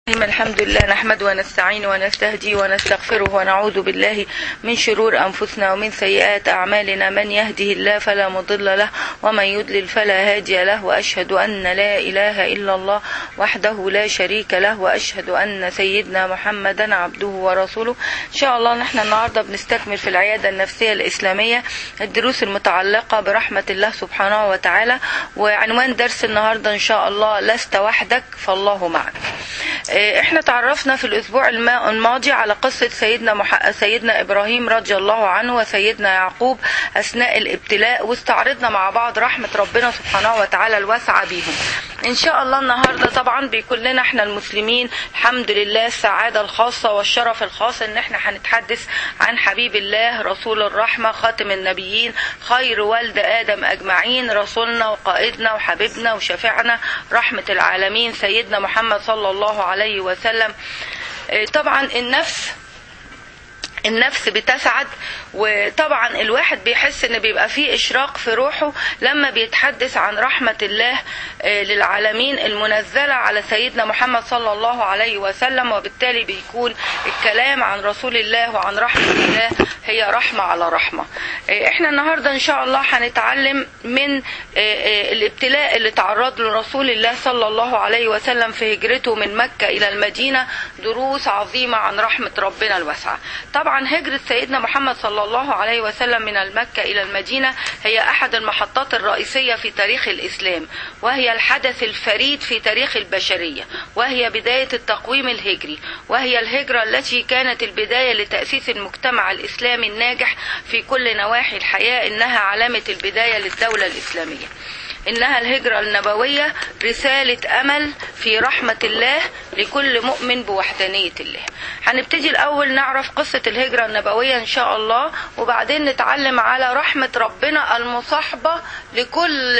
الحمد لله نحمد ونستعين ونستهدي ونستغفره ونعوذ بالله من شرور أنفسنا ومن سيئات أعمالنا من يهده الله فلا مضل له ومن يضلل فلا هادي له وأشهد أن لا إله إلا الله وحده لا شريك له وأشهد أن سيدنا محمدا عبده ورسوله إن شاء الله نحن النهاردة بنستكمل في العيادة النفسية الإسلامية الدروس المتعلقة برحمة الله سبحانه وتعالى وعنوان درس النهاردة إن شاء الله لست وحدك فالله معك احنا تعرفنا في الاسبوع الماضي على قصة سيدنا مح... سيدنا ابراهيم رضي الله عنه وسيدنا يعقوب اثناء الابتلاء واستعرضنا مع بعض رحمة ربنا سبحانه وتعالى الواسعة بيهم ان شاء الله النهاردة طبعا بيكون لنا احنا المسلمين الحمد لله السعادة الخاصة والشرف الخاص ان احنا هنتحدث عن حبيب الله رسول الرحمة خاتم النبيين خير والد ادم اجمعين رسولنا وقائدنا وحبيبنا وشفيعنا رحمة العالمين سيدنا محمد صلى الله عليه وسلم طبعا النفس النفس بتسعد وطبعا الواحد بيحس ان بيبقى فيه اشراق في روحه لما بيتحدث عن رحمة الله للعالمين المنزلة على سيدنا محمد صلى الله عليه وسلم وبالتالي بيكون الكلام عن رسول الله وعن رحمة الله هي رحمة على رحمة احنا النهاردة ان شاء الله هنتعلم من الابتلاء اللي تعرض له رسول الله صلى الله عليه وسلم في هجرته من مكة الى المدينة دروس عظيمة عن رحمة ربنا الواسعة طبعا هجرة سيدنا محمد صلى الله عليه وسلم من المكة إلى المدينة هي أحد المحطات الرئيسية في تاريخ الإسلام وهي الحدث الفريد في تاريخ البشرية وهي بداية التقويم الهجري وهي الهجرة التي كانت البداية لتأسيس المجتمع الإسلامي الناجح في كل نواحي الحياة إنها علامة البداية للدولة الإسلامية إنها الهجرة النبوية رسالة أمل في رحمة الله لكل مؤمن بوحدانية الله هنبتدي الأول نعرف قصة الهجرة النبوية إن شاء الله وبعدين نتعلم على رحمة ربنا المصاحبة لكل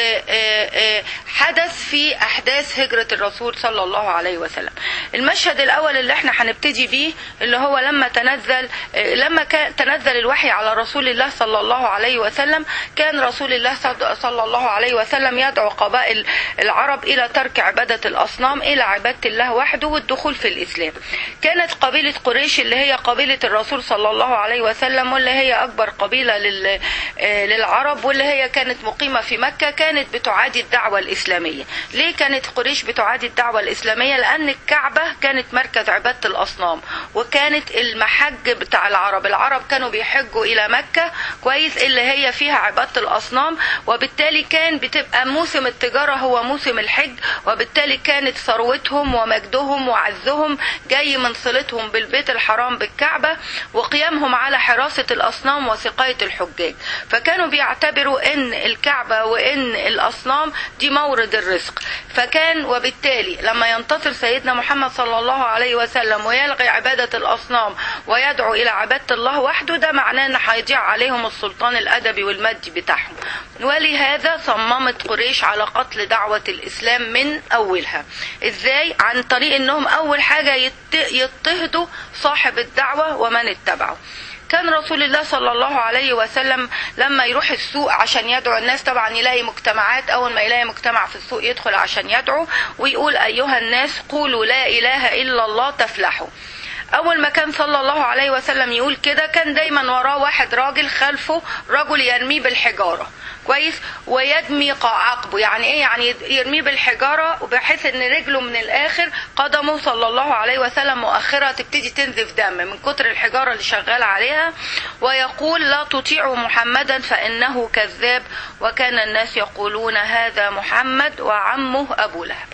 حدث في أحداث هجرة الرسول صلى الله عليه وسلم المشهد الأول اللي احنا هنبتدي بيه اللي هو لما تنزل لما كان تنزل الوحي على رسول الله صلى الله عليه وسلم كان رسول الله صلى الله عليه وسلم يدعو قبائل العرب إلى ترك عبادة الأصنام إلى عبادة الله وحده والدخول في الإسلام كانت قبيلة قريش اللي هي قبيلة الرسول صلى الله عليه وسلم واللي هي أكبر قبيلة لل... للعرب واللي هي كانت مقيمة في مكة كانت بتعادي الدعوة الإسلامية ليه كانت قريش بتعادي الدعوة الإسلامية لأن الكعبة كانت مركز عبادة الأصنام وكانت المحج بتاع العرب العرب كانوا بيحجوا إلى مكة كويس اللي هي فيها عبادة الأصنام وبالتالي كان بتبقى موسم التجارة هو موسم الحج وبالتالي كانت ثروتهم ومجدهم وعزهم جاي من صلتهم بالبيت الحرام بالكعبة وقيامهم على حراسة الأصنام وسقاية الحجاج فكانوا بيعتبروا ان الكعبة وان الأصنام دي مورد الرزق فكان وبالتالي لما ينتصر سيدنا محمد صلى الله عليه وسلم ويلغي عبادة الأصنام ويدعو إلى عبادة الله وحده ده معناه ان هيضيع عليهم السلطان الأدبي والمادي بتاعهم ولهذا صممت قريش على قتل دعوة الإسلام من أولها إزاي؟ عن طريق أنهم أول حاجة يضطهدوا صاحب الدعوة ومن اتبعه كان رسول الله صلى الله عليه وسلم لما يروح السوق عشان يدعو الناس طبعا يلاقي مجتمعات اول ما يلاقي مجتمع في السوق يدخل عشان يدعو ويقول ايها الناس قولوا لا اله الا الله تفلحوا اول ما كان صلى الله عليه وسلم يقول كده كان دايما وراه واحد راجل خلفه رجل يرميه بالحجاره كويس ويدمي عقبه يعني ايه يعني يرميه بالحجاره بحيث ان رجله من الاخر قدمه صلى الله عليه وسلم مؤخره تبتدي تنزف دم من كتر الحجاره اللي شغال عليها ويقول لا تطيعوا محمدا فانه كذاب وكان الناس يقولون هذا محمد وعمه ابو لهب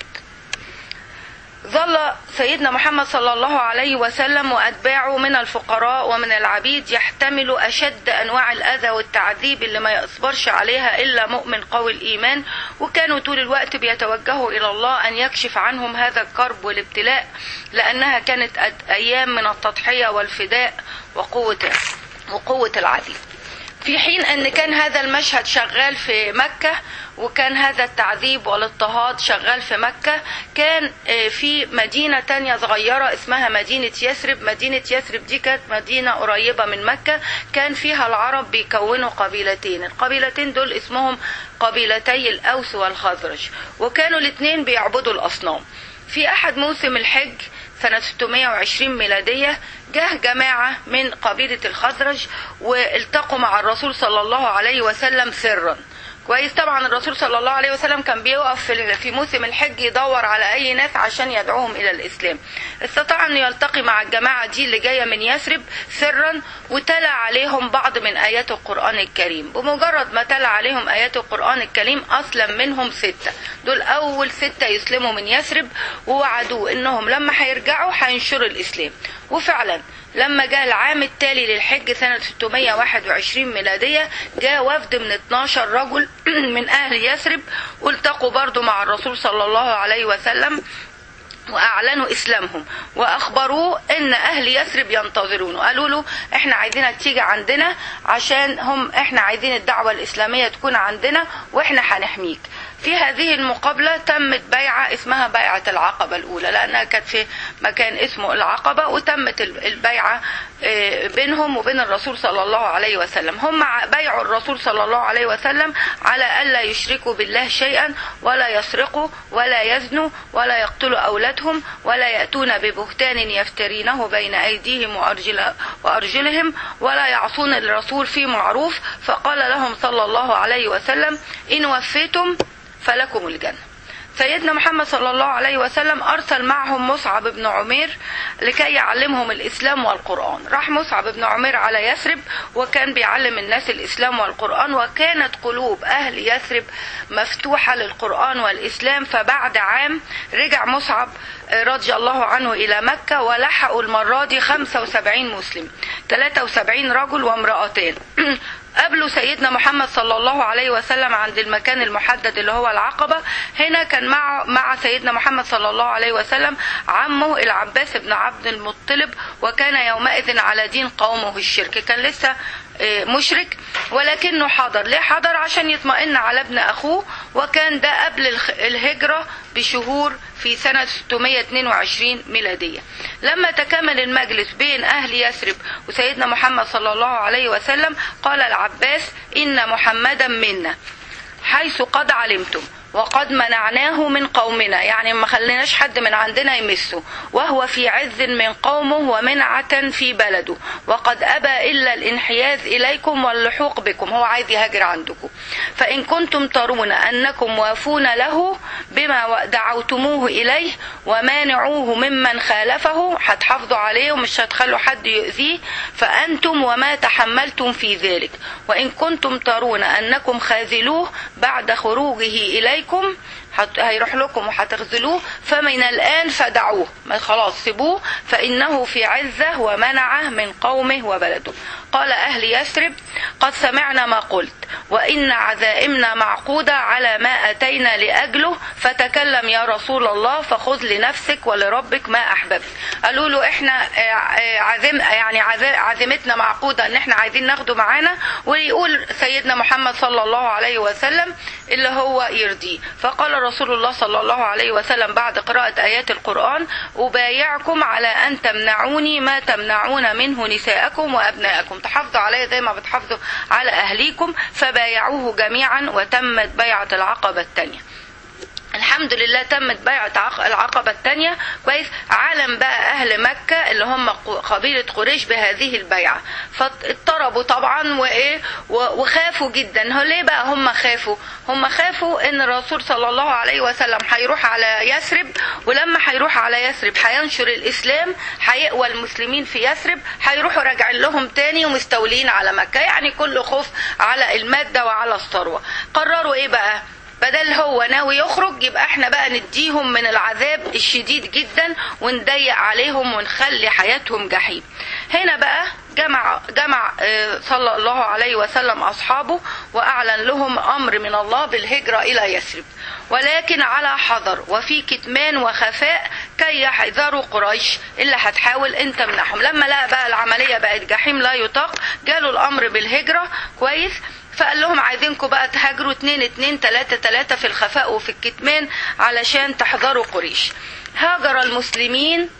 ظل سيدنا محمد صلى الله عليه وسلم وأتباعه من الفقراء ومن العبيد يحتملوا أشد أنواع الأذى والتعذيب اللي ما يصبرش عليها إلا مؤمن قوي الإيمان وكانوا طول الوقت بيتوجهوا إلى الله أن يكشف عنهم هذا الكرب والابتلاء لأنها كانت أيام من التضحية والفداء وقوة وقوة العدل في حين أن كان هذا المشهد شغال في مكة وكان هذا التعذيب والاضطهاد شغال في مكة كان في مدينة تانية صغيرة اسمها مدينة يثرب مدينة يثرب دي كانت مدينة قريبة من مكة كان فيها العرب بيكونوا قبيلتين القبيلتين دول اسمهم قبيلتي الأوس والخزرج وكانوا الاثنين بيعبدوا الأصنام في أحد موسم الحج سنة 620 ميلادية جه جماعة من قبيلة الخزرج والتقوا مع الرسول صلى الله عليه وسلم سرا كويس طبعا الرسول صلى الله عليه وسلم كان بيقف في في موسم الحج يدور على اي ناس عشان يدعوهم الى الاسلام استطاع انه يلتقي مع الجماعه دي اللي جايه من يثرب سرا وتلا عليهم بعض من ايات القران الكريم بمجرد ما تلا عليهم ايات القران الكريم اسلم منهم سته دول اول سته يسلموا من يثرب ووعدوه انهم لما هيرجعوا هينشروا الاسلام وفعلا لما جاء العام التالي للحج سنة 621 ميلادية جاء وفد من 12 رجل من أهل يثرب والتقوا برضو مع الرسول صلى الله عليه وسلم واعلنوا اسلامهم واخبروه ان اهل يثرب ينتظرونه قالوا له احنا عايزينك تيجي عندنا عشان هم احنا عايزين الدعوه الاسلاميه تكون عندنا واحنا هنحميك في هذه المقابلة تمت بيعة اسمها بيعة العقبة الأولى لأنها كانت في مكان اسمه العقبة وتمت البيعة بينهم وبين الرسول صلى الله عليه وسلم هم بيعوا الرسول صلى الله عليه وسلم على ألا يشركوا بالله شيئا ولا يسرقوا ولا يزنوا ولا يقتلوا أولادهم ولا يأتون ببهتان يفترينه بين أيديهم وأرجل وأرجلهم ولا يعصون الرسول في معروف فقال لهم صلى الله عليه وسلم إن وفيتم فلكم الجنة سيدنا محمد صلى الله عليه وسلم أرسل معهم مصعب بن عمير لكي يعلمهم الإسلام والقرآن راح مصعب بن عمير على يثرب وكان بيعلم الناس الإسلام والقرآن وكانت قلوب أهل يثرب مفتوحة للقرآن والإسلام فبعد عام رجع مصعب رضي الله عنه إلى مكة ولحقوا المرة دي 75 مسلم 73 رجل وامرأتين قابلوا سيدنا محمد صلى الله عليه وسلم عند المكان المحدد اللي هو العقبة هنا كان مع مع سيدنا محمد صلى الله عليه وسلم عمه العباس بن عبد المطلب وكان يومئذ على دين قومه الشرك كان لسه مشرك ولكنه حضر ليه حضر عشان يطمئن على ابن أخوه وكان ده قبل الهجرة بشهور في سنة 622 ميلادية لما تكمل المجلس بين أهل يثرب وسيدنا محمد صلى الله عليه وسلم قال العباس إن محمدا منا حيث قد علمتم وقد منعناه من قومنا يعني ما خليناش حد من عندنا يمسه وهو في عز من قومه ومنعة في بلده وقد أبى إلا الانحياز إليكم واللحوق بكم هو عايز يهاجر عندكم فإن كنتم ترون أنكم وافون له بما دعوتموه إليه ومانعوه ممن خالفه هتحافظوا عليه ومش هتخلوا حد يؤذيه فأنتم وما تحملتم في ذلك وإن كنتم ترون أنكم خاذلوه بعد خروجه إليه عليكم هيروح لكم وهتغزلوه فمن الآن فدعوه ما خلاص سيبوه فإنه في عزة ومنعه من قومه وبلده قال أهل يثرب قد سمعنا ما قلت وإن عزائمنا معقودة على ما أتينا لأجله فتكلم يا رسول الله فخذ لنفسك ولربك ما أحببت قالوا له إحنا عزم يعني عزيمتنا معقودة إن إحنا عايزين ناخده معانا ويقول سيدنا محمد صلى الله عليه وسلم اللي هو يرضيه فقال رسول الله صلى الله عليه وسلم بعد قراءة آيات القرآن أبايعكم على أن تمنعوني ما تمنعون منه نساءكم وأبناءكم تحافظوا عليه زي ما بتحافظوا على أهليكم فبايعوه جميعا وتمت بيعة العقبة الثانية الحمد لله تمت بيعة العقبة الثانية كويس علم بقى أهل مكة اللي هم قبيلة قريش بهذه البيعة فاضطربوا طبعا وإيه وخافوا جدا هو ليه بقى هم خافوا هم خافوا إن الرسول صلى الله عليه وسلم هيروح على يثرب ولما هيروح على يثرب هينشر الإسلام هيقوى المسلمين في يثرب هيروحوا راجعين لهم تاني ومستولين على مكة يعني كل خوف على المادة وعلى الثروة قرروا إيه بقى بدل هو ناوي يخرج يبقى احنا بقى نديهم من العذاب الشديد جدا ونضيق عليهم ونخلي حياتهم جحيم هنا بقى جمع جمع صلى الله عليه وسلم اصحابه واعلن لهم امر من الله بالهجره الى يثرب ولكن على حذر وفي كتمان وخفاء كي يحذروا قريش اللي هتحاول ان تمنعهم لما لقى بقى العمليه بقت جحيم لا يطاق جاله الامر بالهجره كويس فقال لهم عايزينكم بقى تهاجروا اتنين اتنين تلاتة تلاتة في الخفاء وفي الكتمان علشان تحذروا قريش هاجر المسلمين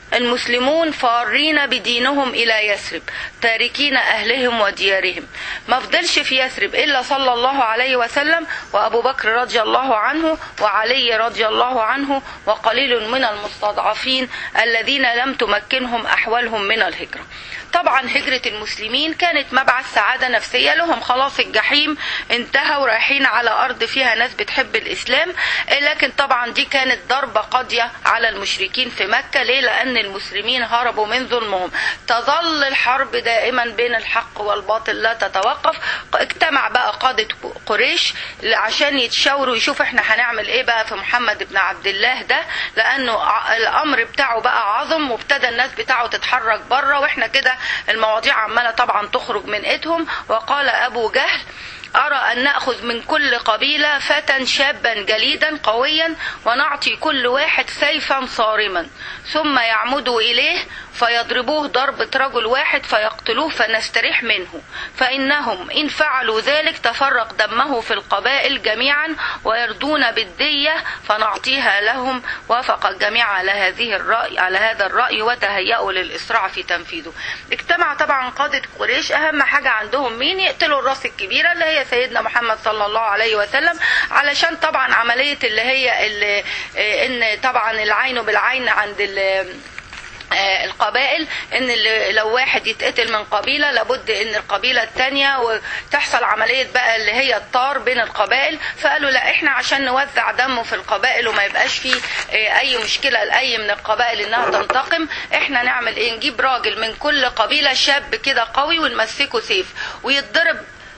المسلمون فارين بدينهم إلى يثرب تاركين أهلهم وديارهم ما فضلش في يثرب إلا صلى الله عليه وسلم وأبو بكر رضي الله عنه وعلي رضي الله عنه وقليل من المستضعفين الذين لم تمكنهم أحوالهم من الهجرة طبعا هجرة المسلمين كانت مبعث سعادة نفسية لهم خلاص الجحيم انتهى ورايحين على أرض فيها ناس بتحب الإسلام لكن طبعا دي كانت ضربة قاضية على المشركين في مكة ليه لأن المسلمين هربوا من ظلمهم تظل الحرب دائما بين الحق والباطل لا تتوقف اجتمع بقى قادة قريش عشان يتشاوروا يشوف احنا هنعمل ايه بقى في محمد بن عبد الله ده لانه الامر بتاعه بقى عظم وابتدى الناس بتاعه تتحرك بره واحنا كده المواضيع عمالة طبعا تخرج من ايدهم وقال ابو جهل أرى أن نأخذ من كل قبيلة فتى شابا جليدا قويا ونعطي كل واحد سيفا صارما ثم يعمدوا إليه فيضربوه ضربة رجل واحد فيقتلوه فنستريح منه فإنهم إن فعلوا ذلك تفرق دمه في القبائل جميعا ويردون بالدية فنعطيها لهم وافق الجميع على هذه الرأي على هذا الرأي وتهيأوا للإسراع في تنفيذه اجتمع طبعا قادة قريش أهم حاجة عندهم مين يقتلوا الراس الكبيرة اللي هي سيدنا محمد صلى الله عليه وسلم علشان طبعا عملية اللي هي اللي ان طبعا العين بالعين عند القبائل ان لو واحد يتقتل من قبيله لابد ان القبيله الثانيه وتحصل عمليه بقى اللي هي الطار بين القبائل فقالوا لا احنا عشان نوزع دمه في القبائل وما يبقاش فيه اي مشكله لاي من القبائل انها تنتقم احنا نعمل ايه نجيب راجل من كل قبيله شاب كده قوي ونمسكه سيف ويتضرب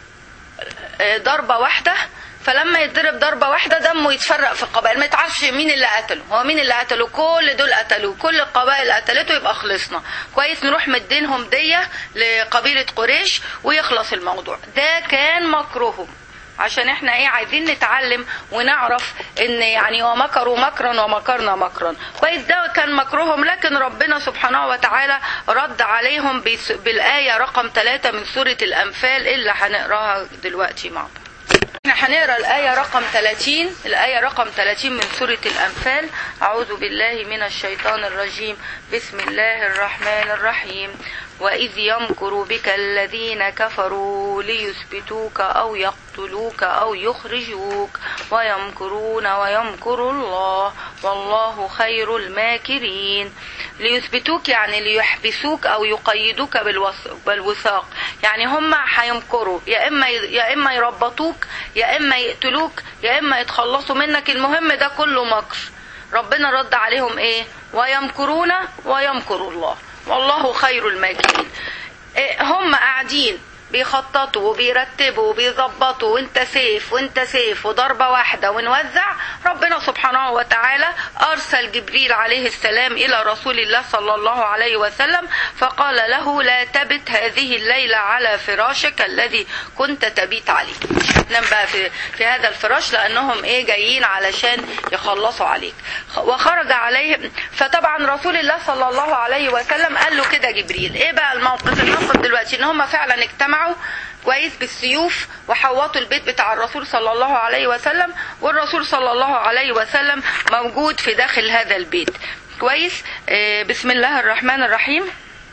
ضربه واحده فلما يتضرب ضربه واحده دمه يتفرق في القبائل ما يتعرفش مين اللي قتله هو مين اللي قتله كل دول قتلوه كل القبائل قتلته يبقى خلصنا كويس نروح مدينهم ديه لقبيله قريش ويخلص الموضوع ده كان مكرهم عشان احنا ايه عايزين نتعلم ونعرف ان يعني ومكروا مكرا ومكرنا مكرا كويس ده كان مكرهم لكن ربنا سبحانه وتعالى رد عليهم بالايه رقم ثلاثة من سوره الانفال اللي هنقراها دلوقتي مع بعض احنا هنقرا الآية رقم 30 الآية رقم 30 من سورة الأنفال أعوذ بالله من الشيطان الرجيم بسم الله الرحمن الرحيم وإذ يمكر بك الذين كفروا ليثبتوك أو يقتلوك أو يخرجوك ويمكرون ويمكر الله والله خير الماكرين ليثبتوك يعني ليحبسوك أو يقيدوك بالوثاق يعني هم هيمكروا يا إما يا إما يربطوك يا إما يقتلوك يا إما يتخلصوا منك المهم ده كله مكر ربنا رد عليهم إيه ويمكرون ويمكر الله والله خير الماكرين هم قاعدين بيخططوا وبيرتبوا وبيظبطوا وانت سيف وانت سيف وضربة واحدة ونوزع ربنا سبحانه وتعالى أرسل جبريل عليه السلام إلى رسول الله صلى الله عليه وسلم فقال له لا تبت هذه الليلة على فراشك الذي كنت تبيت عليه نام بقى في, في هذا الفراش لأنهم إيه جايين علشان يخلصوا عليك وخرج عليهم فطبعا رسول الله صلى الله عليه وسلم قال له كده جبريل إيه بقى الموقف الموقف دلوقتي إن هم فعلا اجتمعوا كويس بالسيوف وحوطوا البيت بتاع الرسول صلى الله عليه وسلم والرسول صلى الله عليه وسلم موجود في داخل هذا البيت كويس آه بسم الله الرحمن الرحيم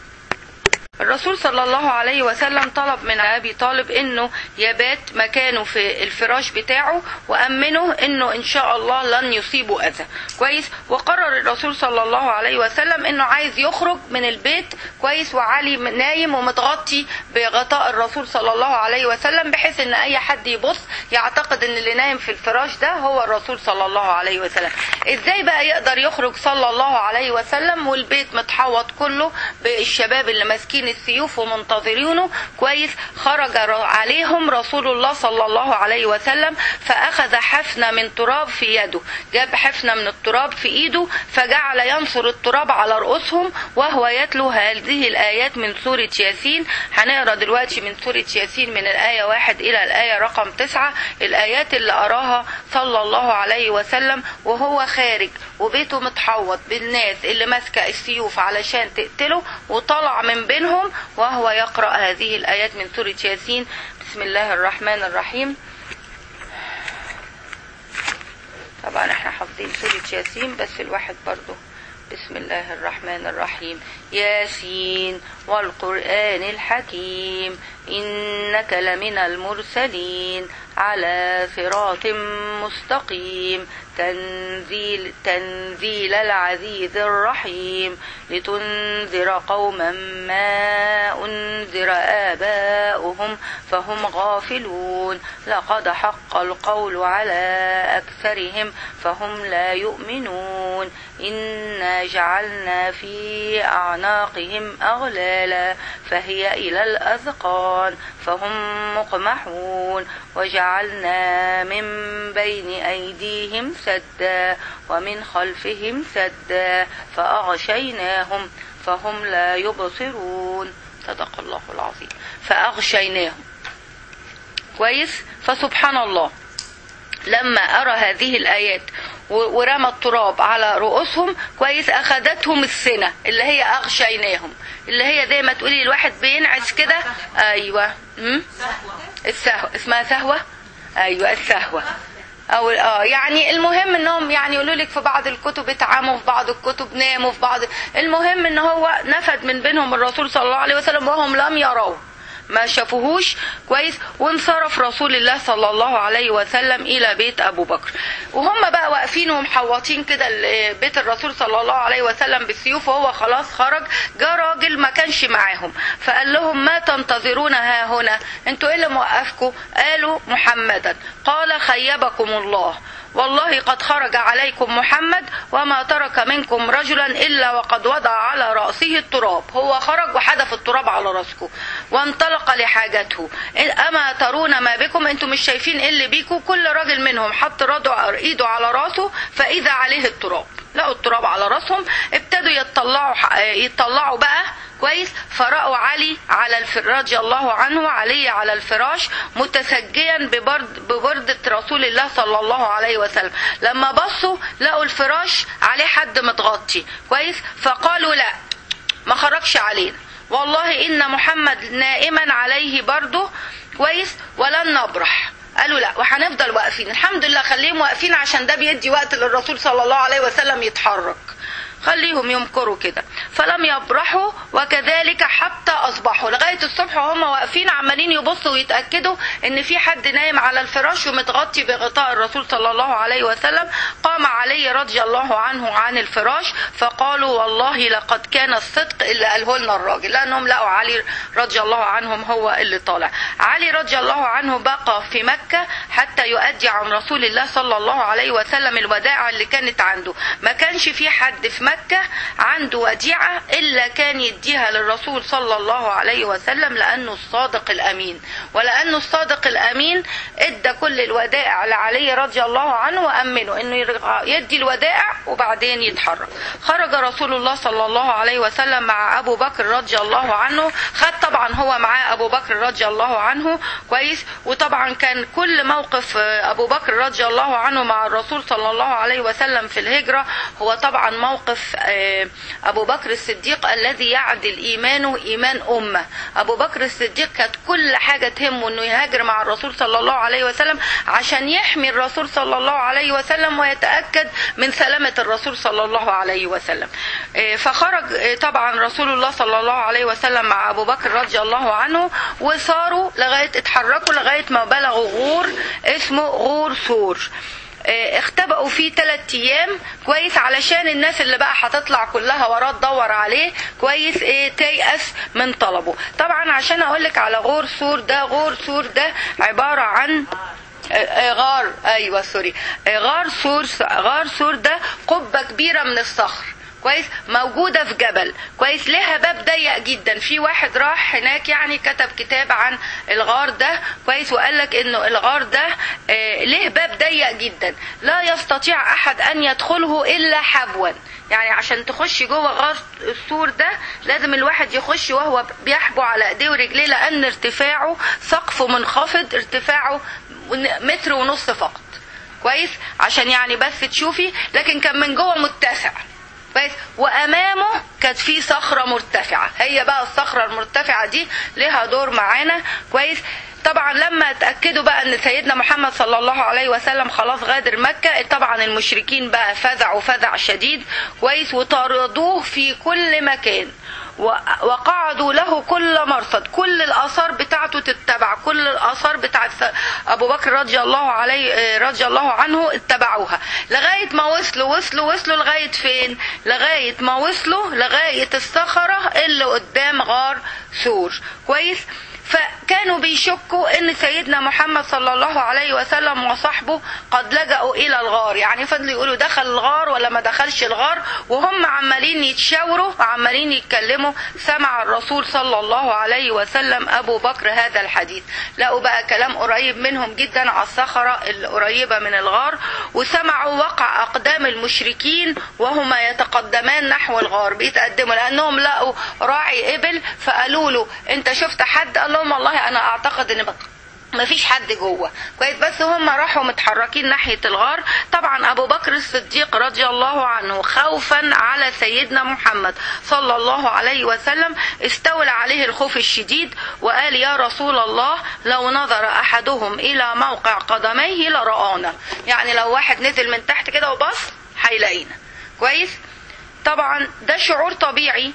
الرسول صلى الله عليه وسلم طلب من ابي طالب انه يبات مكانه في الفراش بتاعه وامنه انه ان شاء الله لن يصيبه اذى كويس وقرر الرسول صلى الله عليه وسلم انه عايز يخرج من البيت كويس وعلي نايم ومتغطي بغطاء الرسول صلى الله عليه وسلم بحيث ان اي حد يبص يعتقد ان اللي نايم في الفراش ده هو الرسول صلى الله عليه وسلم ازاي بقى يقدر يخرج صلى الله عليه وسلم والبيت متحوط كله بالشباب اللي ماسكين السيوف ومنتظرينه كويس خرج عليهم رسول الله صلى الله عليه وسلم فأخذ حفنة من تراب في يده جاب حفنة من التراب في إيده فجعل ينصر التراب على رؤوسهم وهو يتلو هذه الآيات من سورة ياسين هنقرا دلوقتي من سورة ياسين من الآية واحد إلى الآية رقم تسعة الآيات اللي أراها صلى الله عليه وسلم وهو خارج وبيته متحوط بالناس اللي ماسكة السيوف علشان تقتله وطلع من بينهم وهو يقرأ هذه الآيات من سورة ياسين بسم الله الرحمن الرحيم طبعا احنا حافظين سورة ياسين بس الواحد برضو بسم الله الرحمن الرحيم ياسين والقرآن الحكيم إنك لمن المرسلين على صراط مستقيم تنزيل, تنزيل العزيز الرحيم لتنذر قوما ما أنذر آباؤهم فهم غافلون لقد حق القول على أكثرهم فهم لا يؤمنون إنا جعلنا في أعناقهم أغلالا فهي إلى الأذقان فهم مقمحون وجعلنا من بين أيديهم سدا ومن خلفهم سدا فأغشيناهم فهم لا يبصرون صدق الله العظيم فأغشيناهم كويس فسبحان الله لما أرى هذه الآيات ورمى التراب على رؤوسهم كويس أخذتهم السنة اللي هي أغشيناهم اللي هي زي ما تقولي الواحد بينعس كده أيوة م? السهوة اسمها سهوة أيوة السهوة او اه يعني المهم انهم يعني يقولوا لك في بعض الكتب اتعموا في بعض الكتب ناموا في بعض المهم ان هو نفد من بينهم الرسول صلى الله عليه وسلم وهم لم يروه ما شافوهوش كويس وانصرف رسول الله صلى الله عليه وسلم الى بيت ابو بكر وهم بقى واقفين ومحوطين كده بيت الرسول صلى الله عليه وسلم بالسيوف وهو خلاص خرج جاء راجل ما كانش معاهم فقال لهم ما تنتظرون ها هنا انتوا ايه اللي موقفكم قالوا محمدا قال خيبكم الله والله قد خرج عليكم محمد وما ترك منكم رجلا الا وقد وضع على راسه التراب هو خرج وحدف التراب على راسكم وانطلق لحاجته اما ترون ما بكم انتم مش شايفين ايه اللي بيكم كل راجل منهم حط ايده على راسه فاذا عليه التراب لقوا التراب على راسهم ابتدوا يطلعوا يطلعوا بقى كويس فرأوا علي على الفراش رضي الله عنه علي على الفراش متسجيا ببرد ببردة رسول الله صلى الله عليه وسلم لما بصوا لقوا الفراش عليه حد متغطي كويس فقالوا لا ما خرجش علينا والله إن محمد نائما عليه برضه كويس ولن نبرح قالوا لا وهنفضل واقفين الحمد لله خليهم واقفين عشان ده بيدي وقت للرسول صلى الله عليه وسلم يتحرك خليهم يمكروا كده فلم يبرحوا وكذلك حتى اصبحوا لغايه الصبح وهم واقفين عمالين يبصوا ويتاكدوا ان في حد نايم على الفراش ومتغطي بغطاء الرسول صلى الله عليه وسلم قام علي رضي الله عنه عن الفراش فقالوا والله لقد كان الصدق اللي قاله لنا الراجل لانهم لقوا علي رضي الله عنهم هو اللي طالع علي رضي الله عنه بقى في مكه حتى يؤدي عن رسول الله صلى الله عليه وسلم الودائع اللي كانت عنده ما كانش في حد في مكة عنده وديعة إلا كان يديها للرسول صلى الله عليه وسلم لأنه الصادق الأمين ولأنه الصادق الأمين ادى كل الودائع لعلي رضي الله عنه وأمنه أنه يدي الودائع وبعدين يتحرك خرج رسول الله صلى الله عليه وسلم مع أبو بكر رضي الله عنه خد طبعا هو معاه أبو بكر رضي الله عنه كويس وطبعا كان كل موقف أبو بكر رضي الله عنه مع الرسول صلى الله عليه وسلم في الهجرة هو طبعا موقف أبو بكر الصديق الذي يعدل إيمانه إيمان أمة أبو بكر الصديق كانت كل حاجة تهمه أنه يهاجر مع الرسول صلى الله عليه وسلم عشان يحمي الرسول صلى الله عليه وسلم ويتأكد من سلامة الرسول صلى الله عليه وسلم فخرج طبعا رسول الله صلى الله عليه وسلم مع أبو بكر رضي الله عنه وصاروا لغاية اتحركوا لغاية ما بلغوا غور اسمه غور سور اختبأوا فيه ثلاث ايام كويس علشان الناس اللي بقى هتطلع كلها وراه تدور عليه كويس ايه تيأس من طلبه طبعا عشان اقول لك على غور سور ده غور سور ده عبارة عن غار ايوه سوري غار سور غار سور ده قبة كبيرة من الصخر كويس موجودة في جبل كويس لها باب ضيق جدا في واحد راح هناك يعني كتب كتاب عن الغار ده كويس وقال لك انه الغار ده آه له باب ضيق جدا لا يستطيع احد ان يدخله الا حبوا يعني عشان تخشي جوه غار السور ده لازم الواحد يخش وهو بيحبو على ايديه ورجليه لان ارتفاعه سقفه منخفض ارتفاعه متر ونص فقط كويس عشان يعني بس تشوفي لكن كان من جوه متسع كويس وامامه كانت في صخره مرتفعه هي بقى الصخره المرتفعه دي لها دور معانا كويس طبعا لما اتاكدوا بقى ان سيدنا محمد صلى الله عليه وسلم خلاص غادر مكه طبعا المشركين بقى فزعوا فزع شديد كويس وطاردوه في كل مكان وقعدوا له كل مرصد كل الاثار بتاعته تتبع كل الاثار بتاعت ابو بكر رضي الله عليه رضي الله عنه اتبعوها لغايه ما وصلوا وصلوا وصلوا لغايه فين لغايه ما وصلوا لغايه الصخره اللي قدام غار سور كويس فكانوا بيشكوا ان سيدنا محمد صلى الله عليه وسلم وصحبه قد لجأوا الى الغار يعني فضلوا يقولوا دخل الغار ولا ما دخلش الغار وهم عمالين يتشاوروا وعمالين يتكلموا سمع الرسول صلى الله عليه وسلم ابو بكر هذا الحديث لقوا بقى كلام قريب منهم جدا على الصخرة القريبة من الغار وسمعوا وقع اقدام المشركين وهما يتقدمان نحو الغار بيتقدموا لانهم لقوا راعي ابل فقالوا له انت شفت حد قال لهم والله انا اعتقد ان ما فيش حد جوه كويس بس هم راحوا متحركين ناحيه الغار طبعا ابو بكر الصديق رضي الله عنه خوفا على سيدنا محمد صلى الله عليه وسلم استولى عليه الخوف الشديد وقال يا رسول الله لو نظر احدهم الى موقع قدميه لرآنا يعني لو واحد نزل من تحت كده وبص هيلاقينا كويس طبعا ده شعور طبيعي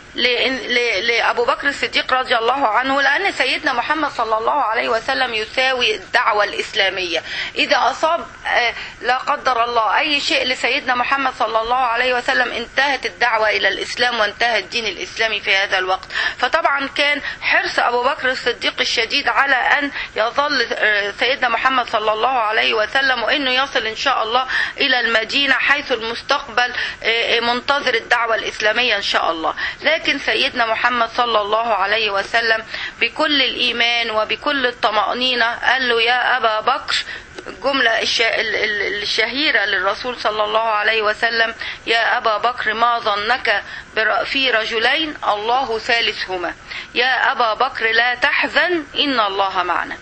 لابو بكر الصديق رضي الله عنه لان سيدنا محمد صلى الله عليه وسلم يساوي الدعوه الاسلاميه اذا اصاب لا قدر الله اي شيء لسيدنا محمد صلى الله عليه وسلم انتهت الدعوه الى الاسلام وانتهى الدين الاسلامي في هذا الوقت فطبعا كان حرص ابو بكر الصديق الشديد على ان يظل سيدنا محمد صلى الله عليه وسلم وانه يصل ان شاء الله الى المدينه حيث المستقبل منتظر الدعوه الدعوة الإسلامية إن شاء الله لكن سيدنا محمد صلى الله عليه وسلم بكل الإيمان وبكل الطمأنينة قال له يا أبا بكر الجملة الشهيرة للرسول صلى الله عليه وسلم يا أبا بكر ما ظنك في رجلين الله ثالثهما يا أبا بكر لا تحزن إن الله معنا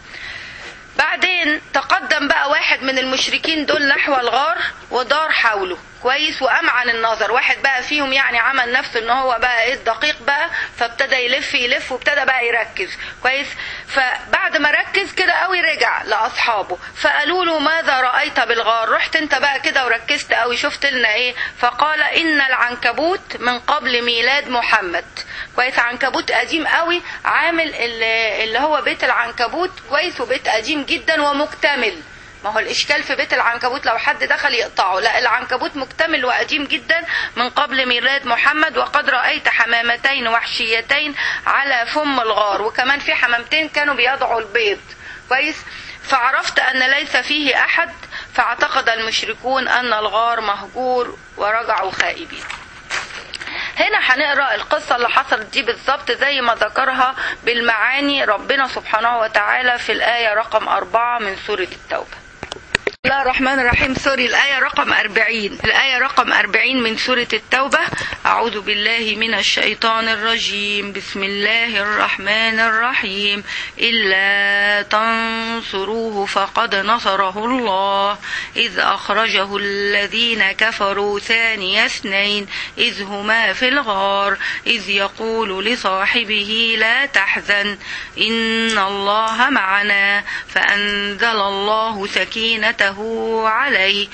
بعدين تقدم بقى واحد من المشركين دول نحو الغار ودار حوله كويس وامعن النظر واحد بقى فيهم يعني عمل نفسه ان هو بقى ايه الدقيق بقى فابتدى يلف يلف وابتدى بقى يركز كويس فبعد ما ركز كده قوي رجع لاصحابه فقالوا له ماذا رايت بالغار رحت انت بقى كده وركزت قوي شفت لنا ايه فقال ان العنكبوت من قبل ميلاد محمد كويس عنكبوت قديم قوي عامل اللي هو بيت العنكبوت كويس وبيت قديم جدا ومكتمل ما هو الاشكال في بيت العنكبوت لو حد دخل يقطعه لا العنكبوت مكتمل وقديم جدا من قبل ميلاد محمد وقد رايت حمامتين وحشيتين على فم الغار وكمان في حمامتين كانوا بيضعوا البيض كويس فعرفت ان ليس فيه احد فاعتقد المشركون ان الغار مهجور ورجعوا خائبين هنا هنقرا القصه اللي حصلت دي بالظبط زي ما ذكرها بالمعاني ربنا سبحانه وتعالى في الايه رقم أربعة من سوره التوبه بسم الله الرحمن الرحيم سوري الآية رقم 40 الآية رقم 40 من سورة التوبة أعوذ بالله من الشيطان الرجيم بسم الله الرحمن الرحيم إلا تنصروه فقد نصره الله إذ أخرجه الذين كفروا ثاني اثنين إذ هما في الغار إذ يقول لصاحبه لا تحزن إن الله معنا فأنزل الله سكينته عليه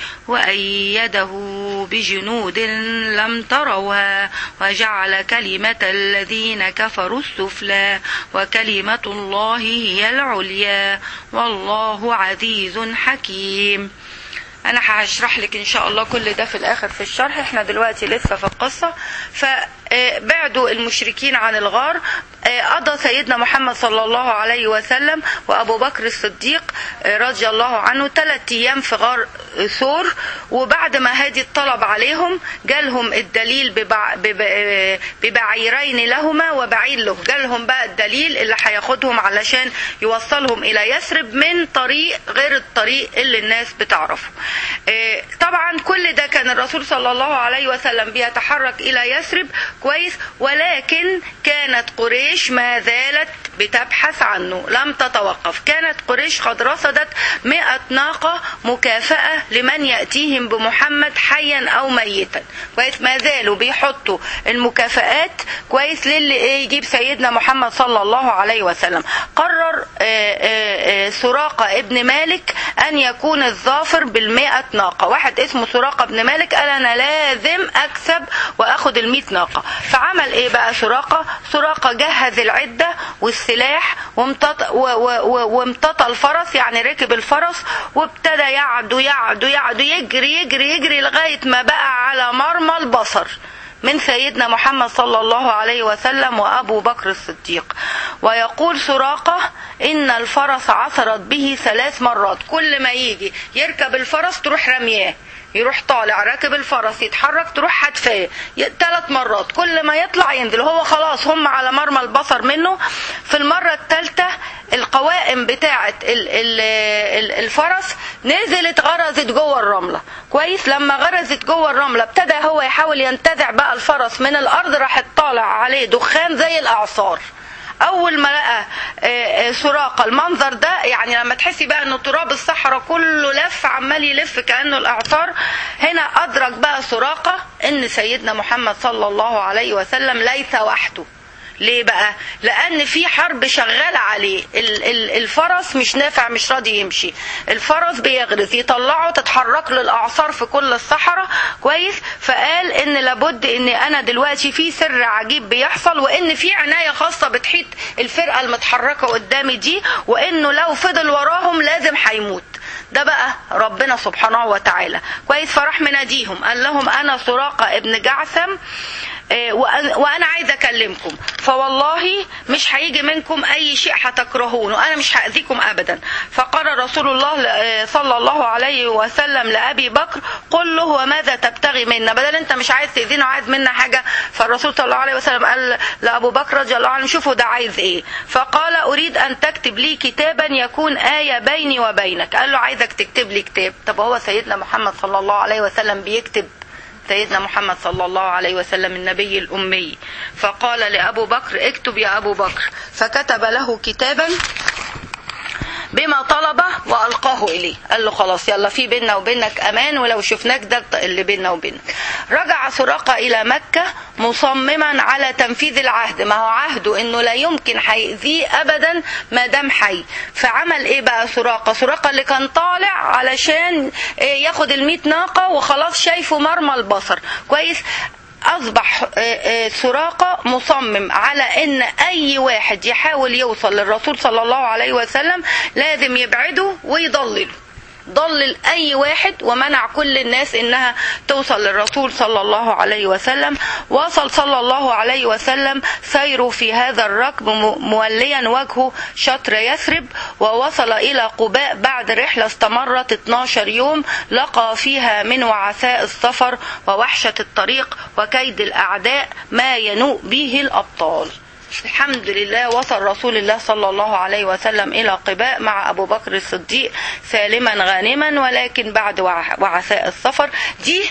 وأيده بجنود لم تروها وجعل كلمة الذين كفروا السفلى وكلمة الله هي العليا والله عزيز حكيم انا هشرح لك ان شاء الله كل ده في الاخر في الشرح احنا دلوقتي لسه في القصه فبعدوا المشركين عن الغار قضى سيدنا محمد صلى الله عليه وسلم وابو بكر الصديق رضي الله عنه ثلاث ايام في غار ثور وبعد ما هادي الطلب عليهم جالهم الدليل ببع... ببعيرين لهما وبعير له جالهم بقى الدليل اللي هياخدهم علشان يوصلهم الى يثرب من طريق غير الطريق اللي الناس بتعرفه طبعا كل ده كان الرسول صلى الله عليه وسلم بيتحرك الى يثرب كويس ولكن كانت قريش ما زالت بتبحث عنه لم تتوقف كانت قريش قد رصدت مئة ناقة مكافأة لمن يأتيهم بمحمد حيا أو ميتا كويس ما زالوا بيحطوا المكافآت كويس للي إيه يجيب سيدنا محمد صلى الله عليه وسلم قرر آه، آه، آه، سراقة ابن مالك أن يكون الظافر بالمئة ناقة واحد اسمه سراقة ابن مالك قال أنا لازم أكسب وأخد المئة ناقة فعمل إيه بقى سراقة سراقة جهز العدة والسلاح وامتط و- و- و- وامتطى الفرس يعني ركب الفرس وابتدى يعدو يعدو يعدو يجري يجري يجري لغاية ما بقى على مرمى البصر من سيدنا محمد صلى الله عليه وسلم وأبو بكر الصديق ويقول سراقة إن الفرس عثرت به ثلاث مرات كل ما يجي يركب الفرس تروح رمياه يروح طالع راكب الفرس يتحرك تروح حدفاه ثلاث مرات كل ما يطلع ينزل هو خلاص هم على مرمى البصر منه في المرة الثالثة القوائم بتاعة ال- ال- ال- الفرس نزلت غرزت جوه الرملة كويس لما غرزت جوه الرملة ابتدى هو يحاول ينتزع بقى الفرس من الأرض راح طالع عليه دخان زي الأعصار اول ما لقى آه، آه، سراقه المنظر ده يعني لما تحسي بقى ان تراب الصحراء كله لف عمال يلف كانه الاعصار هنا ادرك بقى سراقه ان سيدنا محمد صلى الله عليه وسلم ليس وحده ليه بقى لان في حرب شغاله عليه ال- ال- الفرس مش نافع مش راضي يمشي الفرس بيغرز يطلعه تتحرك له الاعصار في كل الصحراء كويس فقال ان لابد ان انا دلوقتي في سر عجيب بيحصل وان في عنايه خاصه بتحيط الفرقه المتحركه قدامي دي وانه لو فضل وراهم لازم هيموت ده بقى ربنا سبحانه وتعالى كويس فراح مناديهم قال لهم انا سراقه ابن جعثم آه، وأن- وانا عايزه اكلمكم فوالله مش هيجي منكم اي شيء هتكرهونه انا مش هاذيكم ابدا فقال رسول الله آه، صلى الله عليه وسلم لابي بكر قل له وماذا تبتغي منا بدل انت مش عايز تاذينا وعايز منا حاجه فالرسول صلى الله عليه وسلم قال لابو بكر رضي الله عنه شوفوا ده عايز ايه فقال اريد ان تكتب لي كتابا يكون ايه بيني وبينك قال له عايزك تكتب لي كتاب طب هو سيدنا محمد صلى الله عليه وسلم بيكتب سيدنا محمد صلى الله عليه وسلم النبي الأمي فقال لأبو بكر اكتب يا أبو بكر فكتب له كتابا بما طلبه وألقاه إليه قال له خلاص يلا في بيننا وبينك أمان ولو شفناك ده اللي بيننا وبينك رجع سراقة إلى مكة مصمما على تنفيذ العهد ما هو عهده إنه لا يمكن هيأذيه أبدا ما دام حي فعمل إيه بقى سراقة سراقة اللي كان طالع علشان إيه، ياخد الميت ناقة وخلاص شايفه مرمى البصر كويس أصبح آه، آه، سراقة مصمم على إن أي واحد يحاول يوصل للرسول صلى الله عليه وسلم لازم يبعده ويضلله ضلل أي واحد ومنع كل الناس إنها توصل للرسول صلى الله عليه وسلم وصل صلى الله عليه وسلم سيره في هذا الركب م- موليا وجهه شطر يثرب ووصل إلى قباء بعد رحلة استمرت 12 يوم لقى فيها من وعثاء السفر ووحشة الطريق وكيد الأعداء ما ينوء به الأبطال الحمد لله وصل رسول الله صلى الله عليه وسلم إلى قباء مع أبو بكر الصديق سالما غانما ولكن بعد وع- وعثاء السفر دي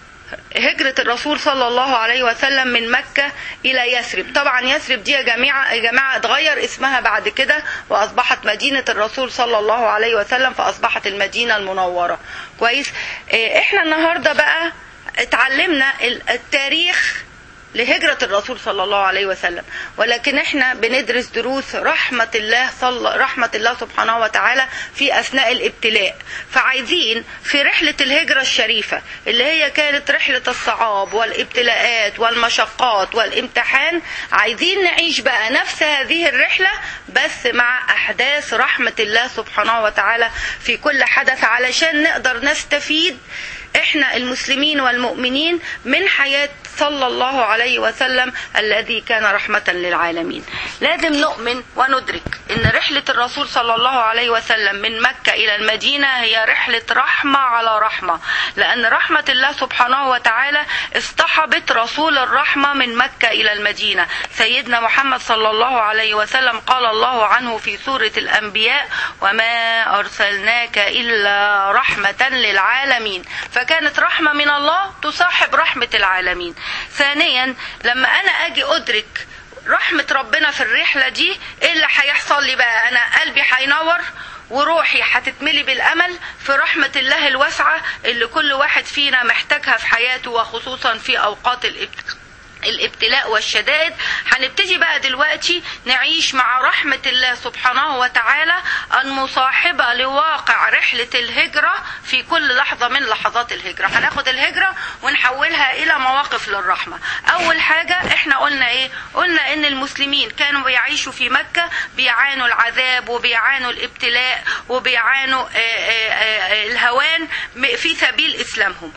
هجرة الرسول صلى الله عليه وسلم من مكة إلى يثرب طبعا يثرب دي يا جماعة, يا جماعة اتغير اسمها بعد كده وأصبحت مدينة الرسول صلى الله عليه وسلم فأصبحت المدينة المنورة كويس إيه، احنا النهاردة بقى اتعلمنا ال- التاريخ لهجرة الرسول صلى الله عليه وسلم ولكن احنا بندرس دروس رحمة الله صلى رحمة الله سبحانه وتعالى في أثناء الابتلاء فعايزين في رحلة الهجرة الشريفة اللي هي كانت رحلة الصعاب والابتلاءات والمشقات والامتحان عايزين نعيش بقى نفس هذه الرحلة بس مع أحداث رحمة الله سبحانه وتعالى في كل حدث علشان نقدر نستفيد احنا المسلمين والمؤمنين من حياة صلى الله عليه وسلم الذي كان رحمة للعالمين لازم نؤمن وندرك ان رحلة الرسول صلى الله عليه وسلم من مكة الى المدينة هي رحلة رحمة على رحمة لان رحمة الله سبحانه وتعالى اصطحبت رسول الرحمة من مكة الى المدينة سيدنا محمد صلى الله عليه وسلم قال الله عنه في سورة الانبياء وما ارسلناك الا رحمة للعالمين فكانت رحمة من الله تصاحب رحمة العالمين ثانيا لما انا اجي ادرك رحمة ربنا في الرحلة دي ايه اللي هيحصل لي بقى انا قلبي هينور وروحي هتتملي بالامل في رحمة الله الواسعة اللي كل واحد فينا محتاجها في حياته وخصوصا في اوقات الابتلاء الابتلاء والشدائد هنبتدي بقى دلوقتي نعيش مع رحمة الله سبحانه وتعالى المصاحبة لواقع رحلة الهجرة في كل لحظة من لحظات الهجرة هناخد الهجرة ونحولها إلى مواقف للرحمة أول حاجة احنا قلنا ايه قلنا ان المسلمين كانوا بيعيشوا في مكة بيعانوا العذاب وبيعانوا الابتلاء وبيعانوا آه، آه، آه، الهوان في سبيل إسلامهم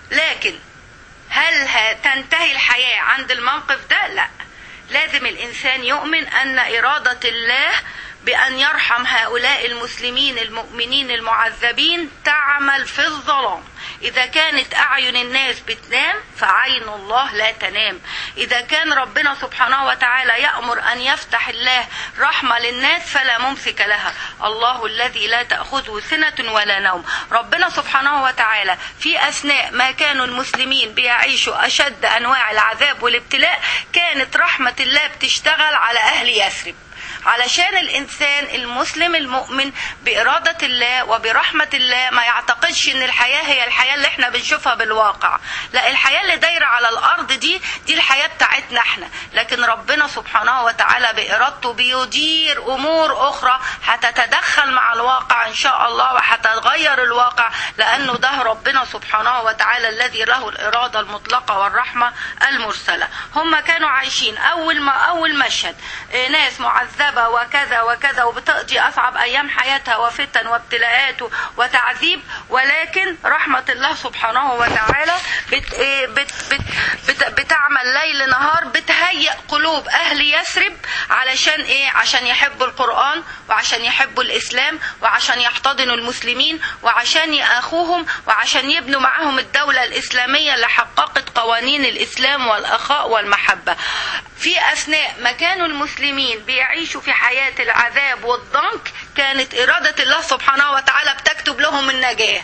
لكن هل تنتهي الحياة عند الموقف ده؟ لا لازم الإنسان يؤمن أن إرادة الله بأن يرحم هؤلاء المسلمين المؤمنين المعذبين تعمل في الظلام إذا كانت أعين الناس بتنام فعين الله لا تنام إذا كان ربنا سبحانه وتعالى يأمر أن يفتح الله رحمة للناس فلا ممسك لها الله الذي لا تأخذه سنة ولا نوم ربنا سبحانه وتعالى في أثناء ما كانوا المسلمين بيعيشوا أشد أنواع العذاب والابتلاء كانت رحمة الله بتشتغل على أهل يثرب علشان الانسان المسلم المؤمن باراده الله وبرحمه الله ما يعتقدش ان الحياه هي الحياه اللي احنا بنشوفها بالواقع لا الحياه اللي دايره على الارض دي دي الحياه بتاعتنا احنا لكن ربنا سبحانه وتعالى بارادته بيدير امور اخرى هتتدخل مع الواقع ان شاء الله وهتغير الواقع لانه ده ربنا سبحانه وتعالى الذي له الاراده المطلقه والرحمه المرسله هم كانوا عايشين اول ما اول مشهد ناس معذبه وكذا وكذا وبتقضي أصعب أيام حياتها وفتن وابتلاءات وتعذيب ولكن رحمة الله سبحانه وتعالى بت بت بت بت بتعمل ليل نهار بتهيئ قلوب أهل يثرب علشان إيه عشان يحبوا القرآن وعشان يحبوا الإسلام وعشان يحتضنوا المسلمين وعشان يأخوهم وعشان يبنوا معهم الدولة الإسلامية اللي حققت قوانين الإسلام والأخاء والمحبة في أثناء ما كانوا المسلمين بيعيشوا في حياة العذاب والضنك كانت إرادة الله سبحانه وتعالى بتكتب لهم النجاة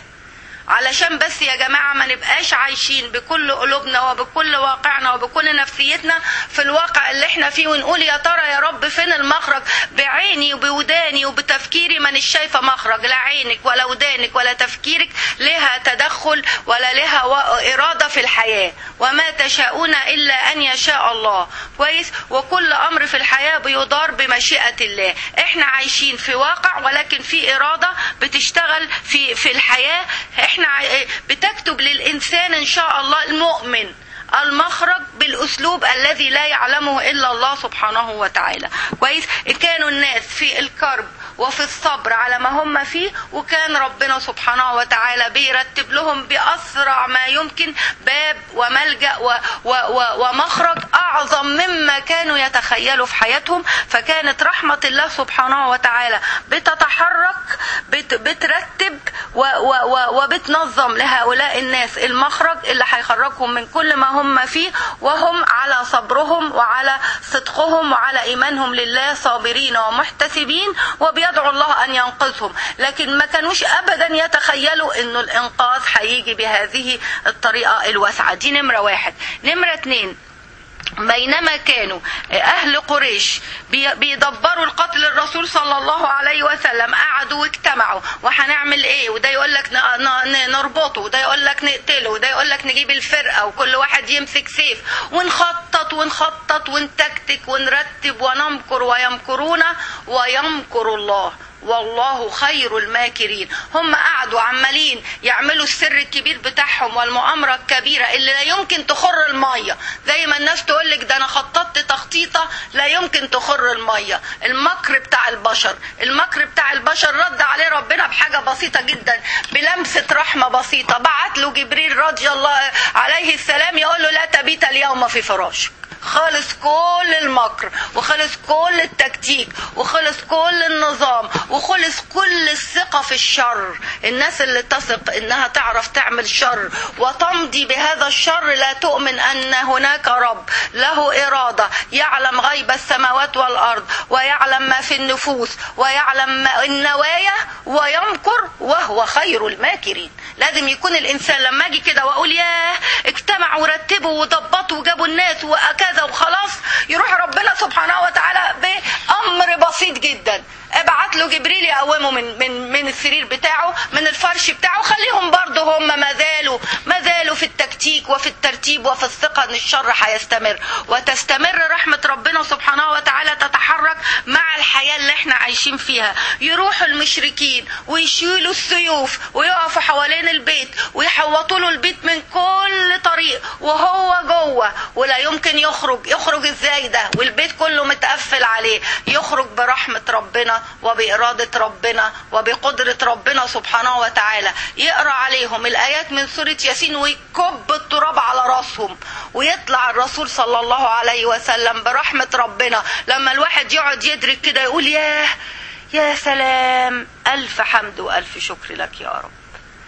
علشان بس يا جماعة ما نبقاش عايشين بكل قلوبنا وبكل واقعنا وبكل نفسيتنا في الواقع اللي احنا فيه ونقول يا ترى يا رب فين المخرج بعيني وبوداني وبتفكيري مانيش شايفة مخرج لا عينك ولا ودانك ولا تفكيرك لها تدخل ولا لها إرادة في الحياة وما تشاءون إلا أن يشاء الله كويس وكل أمر في الحياة بيدار بمشيئة الله احنا عايشين في واقع ولكن في إرادة بتشتغل في في الحياة احنا بتكتب للانسان ان شاء الله المؤمن المخرج بالاسلوب الذي لا يعلمه الا الله سبحانه وتعالى كويس كانوا الناس في الكرب وفي الصبر على ما هم فيه وكان ربنا سبحانه وتعالى بيرتب لهم بأسرع ما يمكن باب وملجأ و و و ومخرج أعظم مما كانوا يتخيلوا في حياتهم فكانت رحمة الله سبحانه وتعالى بتتحرك بت بترتب و و و وبتنظم لهؤلاء الناس المخرج اللي هيخرجهم من كل ما هم فيه وهم على صبرهم وعلى صدقهم وعلى إيمانهم لله صابرين ومحتسبين وبي يدعو الله أن ينقذهم لكن ما كانوش أبدا يتخيلوا أنه الإنقاذ هيجي بهذه الطريقة الواسعة دي نمرة واحد نمرة اتنين بينما كانوا أهل قريش بيدبروا القتل الرسول صلى الله عليه وسلم قعدوا واجتمعوا وهنعمل ايه وده يقول لك نربطه وده يقول لك نقتله وده يقول لك نجيب الفرقه وكل واحد يمسك سيف ونخطط ونخطط ونتكتك ونرتب ونمكر ويمكرون ويمكر الله والله خير الماكرين هم قعدوا عمالين يعملوا السر الكبير بتاعهم والمؤامرة الكبيرة اللي لا يمكن تخر المية زي ما الناس تقول لك ده انا خططت تخطيطة لا يمكن تخر المية المكر بتاع البشر المكر بتاع البشر رد عليه ربنا بحاجة بسيطة جدا بلمسة رحمة بسيطة بعت له جبريل رضي الله عليه السلام يقول له لا تبيت اليوم في فراشك خلص كل المكر وخلص كل التكتيك وخلص كل النظام وخلص كل الثقة في الشر الناس اللي تثق انها تعرف تعمل شر وتمضي بهذا الشر لا تؤمن ان هناك رب له ارادة يعلم غيب السماوات والارض ويعلم ما في النفوس ويعلم ما النوايا ويمكر وهو خير الماكرين لازم يكون الانسان لما اجي كده واقول ياه اجتمعوا ورتبوا وضبطوا وجابوا الناس وكذا وخلاص يروح ربنا سبحانه وتعالى بامر بسيط جدا ابعت له جبريل يقومه من من من السرير بتاعه من الفرش بتاعه خليهم برضه هم ما زالوا ما زالوا في التكتيك وفي الترتيب وفي الثقه ان الشر هيستمر وتستمر رحمه ربنا سبحانه وتعالى تتحرك مع الحياه اللي احنا عايشين فيها يروحوا المشركين ويشيلوا السيوف ويقفوا حوالين البيت ويحوطوا له البيت من كل طريق وهو جوه ولا يمكن يخرج يخرج ازاي ده والبيت كله متقفل عليه يخرج برحمه ربنا وبإرادة ربنا وبقدرة ربنا سبحانه وتعالى يقرأ عليهم الآيات من سورة ياسين ويكب التراب على راسهم ويطلع الرسول صلى الله عليه وسلم برحمة ربنا لما الواحد يقعد يدرك كده يقول ياه يا سلام ألف حمد وألف شكر لك يا رب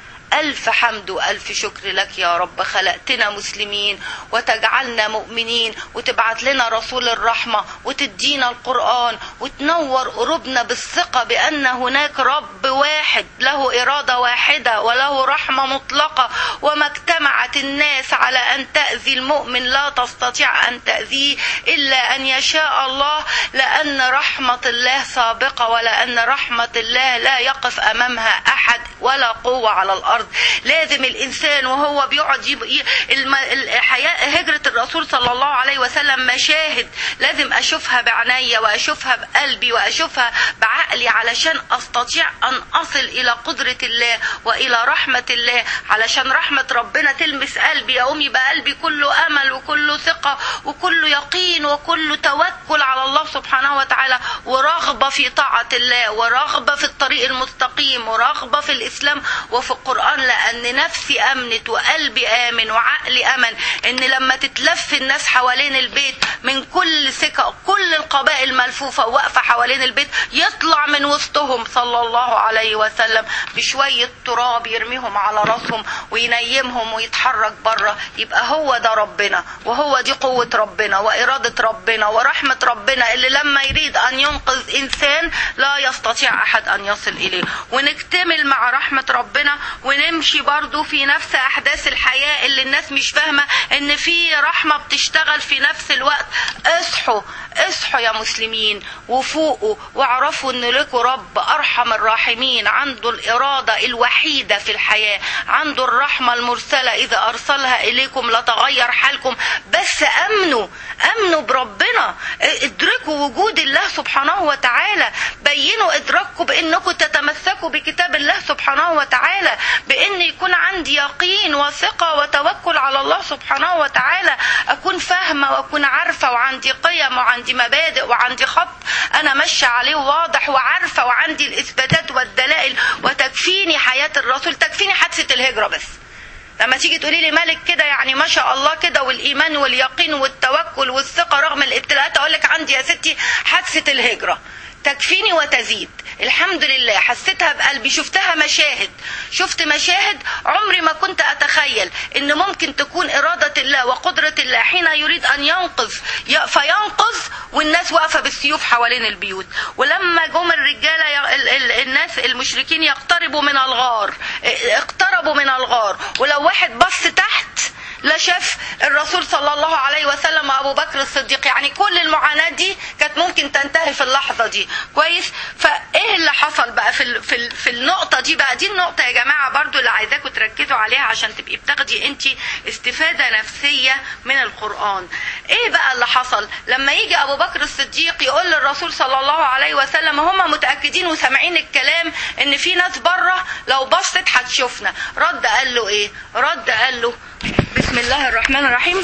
ألف حمد وألف شكر لك يا رب خلقتنا مسلمين وتجعلنا مؤمنين وتبعت لنا رسول الرحمة وتدينا القرآن وتنور قلوبنا بالثقة بأن هناك رب واحد له إرادة واحدة وله رحمة مطلقة وما اجتمعت الناس على أن تأذي المؤمن لا تستطيع أن تأذيه إلا أن يشاء الله لأن رحمة الله سابقة ولأن رحمة الله لا يقف أمامها أحد ولا قوة على الأرض الارض لازم الانسان وهو بيقعد يب... الم... الحياة هجرة الرسول صلى الله عليه وسلم مشاهد لازم اشوفها بعيني واشوفها بقلبي واشوفها بعقلي علشان استطيع ان اصل الى قدرة الله والى رحمة الله علشان رحمة ربنا تلمس قلبي يقوم يبقى قلبي كله امل وكله ثقة وكله يقين وكله توكل على الله سبحانه وتعالى ورغبة في طاعة الله ورغبة في الطريق المستقيم ورغبة في الاسلام وفي القرآن القرآن لأن نفسي أمنت وقلبي آمن وعقلي أمن إن لما تتلف الناس حوالين البيت من كل سكة كل القبائل ملفوفة واقفة حوالين البيت يطلع من وسطهم صلى الله عليه وسلم بشوية تراب يرميهم على راسهم وينيمهم ويتحرك بره يبقى هو ده ربنا وهو دي قوة ربنا وإرادة ربنا ورحمة ربنا اللي لما يريد أن ينقذ إنسان لا يستطيع أحد أن يصل إليه ونكتمل مع رحمة ربنا ونمشي برضو في نفس احداث الحياة اللي الناس مش فاهمة ان في رحمة بتشتغل في نفس الوقت اصحوا اصحوا يا مسلمين وفوقوا واعرفوا ان لكم رب ارحم الراحمين عنده الارادة الوحيدة في الحياة عنده الرحمة المرسلة اذا ارسلها اليكم لتغير حالكم بس امنوا امنوا بربنا ادركوا وجود الله سبحانه وتعالى بينوا ادراككم بانكم تتمسكوا بكتاب الله سبحانه وتعالى بان يكون عندي يقين وثقة وتوكل على الله سبحانه وتعالى اكون فاهمة واكون عارفة وعندي قيم وعندي مبادئ وعندي خط انا ماشية عليه واضح وعارفة وعندي الاثباتات والدلائل وتكفيني حياة الرسول تكفيني حادثة الهجرة بس لما تيجي تقولي لي مالك كده يعني ما شاء الله كده والايمان واليقين والتوكل والثقه رغم الابتلاءات اقول لك عندي يا ستي حادثه الهجره تكفيني وتزيد الحمد لله حسيتها بقلبي شفتها مشاهد شفت مشاهد عمري ما كنت اتخيل ان ممكن تكون اراده الله وقدره الله حين يريد ان ينقذ فينقذ والناس واقفه بالسيوف حوالين البيوت ولما جم الرجاله الناس المشركين يقتربوا من الغار اقتربوا من الغار ولو واحد بص تحت لا شاف الرسول صلى الله عليه وسلم وابو بكر الصديق يعني كل المعاناه دي كانت ممكن تنتهي في اللحظه دي كويس فايه اللي حصل بقى في في في النقطه دي بقى دي النقطه يا جماعه برضو اللي عايزاكم تركزوا عليها عشان تبقي بتاخدي انت استفاده نفسيه من القران ايه بقى اللي حصل لما يجي ابو بكر الصديق يقول للرسول صلى الله عليه وسلم هم متاكدين وسامعين الكلام ان في ناس بره لو بصت هتشوفنا رد قال له ايه رد قال له بسم الله الرحمن الرحيم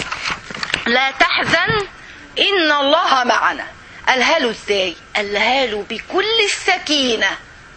لا تحزن ان الله معنا قالها له ازاي قالها له بكل السكينه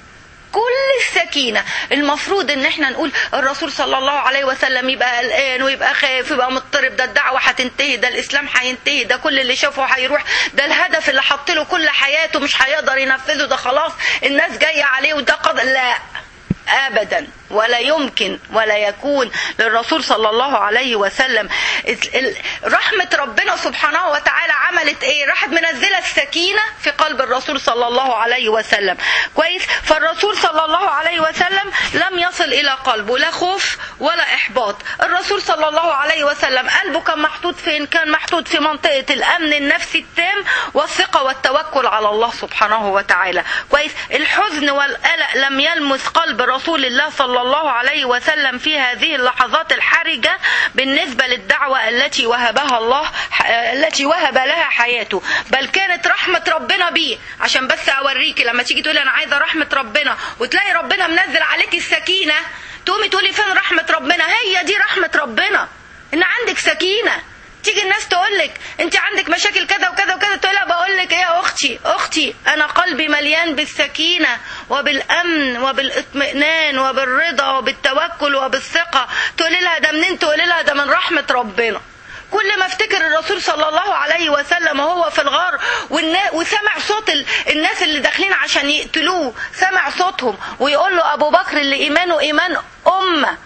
كل السكينة المفروض ان احنا نقول الرسول صلى الله عليه وسلم يبقى قلقان ويبقى خايف ويبقى مضطرب ده الدعوة هتنتهي ده الاسلام هينتهي ده كل اللي شافه هيروح ده الهدف اللي حط له كل حياته مش هيقدر ينفذه ده خلاص الناس جاية عليه وده قضى لا ابدا ولا يمكن ولا يكون للرسول صلى الله عليه وسلم رحمة ربنا سبحانه وتعالى عملت ايه راحت منزله السكينه في قلب الرسول صلى الله عليه وسلم كويس فالرسول صلى الله عليه وسلم لم يصل الى قلبه لا خوف ولا احباط الرسول صلى الله عليه وسلم قلبه كان محطوط فين كان محطوط في منطقه الامن النفسي التام والثقه والتوكل على الله سبحانه وتعالى كويس الحزن والقلق لم يلمس قلب رسول الله صلى الله عليه وسلم في هذه اللحظات الحرجه بالنسبه للدعوه التي وهبها الله التي وهب لها حياته بل كانت رحمه ربنا بيه عشان بس اوريكي لما تيجي تقولي انا عايزه رحمه ربنا وتلاقي ربنا منزل عليك السكينه تقومي تقولي فين رحمه ربنا هي دي رحمه ربنا ان عندك سكينه تيجي الناس تقول لك انت عندك مشاكل كذا وكذا وكذا تقول لها بقول لك ايه يا اختي اختي انا قلبي مليان بالسكينه وبالامن وبالاطمئنان وبالرضا وبالتوكل وبالثقه تقولي لها ده منين تقولي لها ده من رحمه ربنا كل ما افتكر الرسول صلى الله عليه وسلم وهو في الغار وسمع صوت الناس اللي داخلين عشان يقتلوه سمع صوتهم ويقول له ابو بكر اللي ايمانه ايمان امه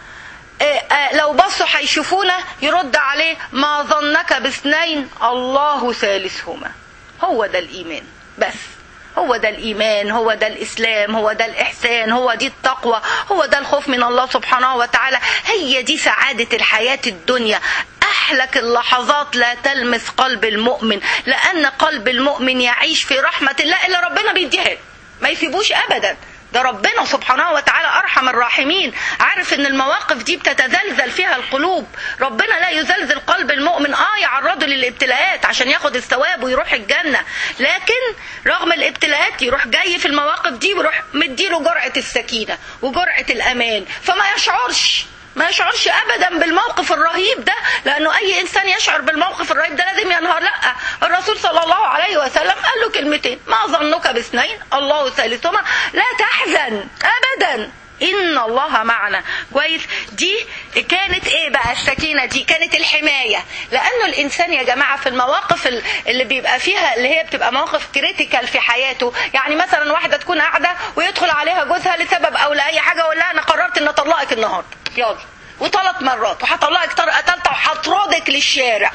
لو بصوا هيشوفونا يرد عليه ما ظنك باثنين الله ثالثهما هو ده الايمان بس هو ده الايمان هو ده الاسلام هو ده الاحسان هو دي التقوى هو ده الخوف من الله سبحانه وتعالى هي دي سعاده الحياه الدنيا أحلك اللحظات لا تلمس قلب المؤمن لأن قلب المؤمن يعيش في رحمة الله اللي ربنا بيديها ما يسيبوش أبدا ده ربنا سبحانه وتعالى أرحم الراحمين عارف ان المواقف دي بتتزلزل فيها القلوب ربنا لا يزلزل قلب المؤمن اه يعرضه للابتلاءات عشان ياخد الثواب ويروح الجنة لكن رغم الابتلاءات يروح جاي في المواقف دي ويروح مديله جرعة السكينة وجرعة الأمان فما يشعرش ما يشعرش ابدا بالموقف الرهيب ده لانه اي انسان يشعر بالموقف الرهيب ده لازم ينهار لا الرسول صلى الله عليه وسلم قال له كلمتين ما ظنك باثنين الله ثالثهما لا تحزن ابدا ان الله معنا كويس دي كانت ايه بقى السكينه دي كانت الحمايه لانه الانسان يا جماعه في المواقف اللي بيبقى فيها اللي هي بتبقى مواقف كريتيكال في حياته يعني مثلا واحده تكون قاعده ويدخل عليها جوزها لسبب او لاي حاجه ويقول لها انا قررت ان اطلقك النهارده يلا وثلاث مرات وهطلقك طرقه ثالثه وهطردك للشارع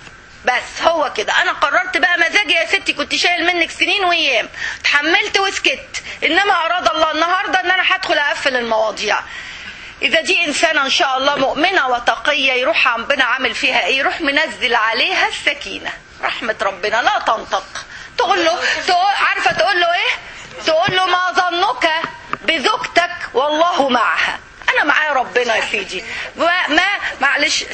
بس هو كده انا قررت بقى مزاجي يا ستي كنت شايل منك سنين وايام اتحملت وسكت انما اراد الله النهارده ان انا هدخل اقفل المواضيع اذا دي انسانه ان شاء الله مؤمنه وتقيه يروح ربنا عامل فيها ايه يروح منزل عليها السكينه رحمه ربنا لا تنطق تقول له تقول عارفه تقول له ايه تقول له ما ظنك بزوجتك والله معها انا معايا ربنا يا سيدي ما معلش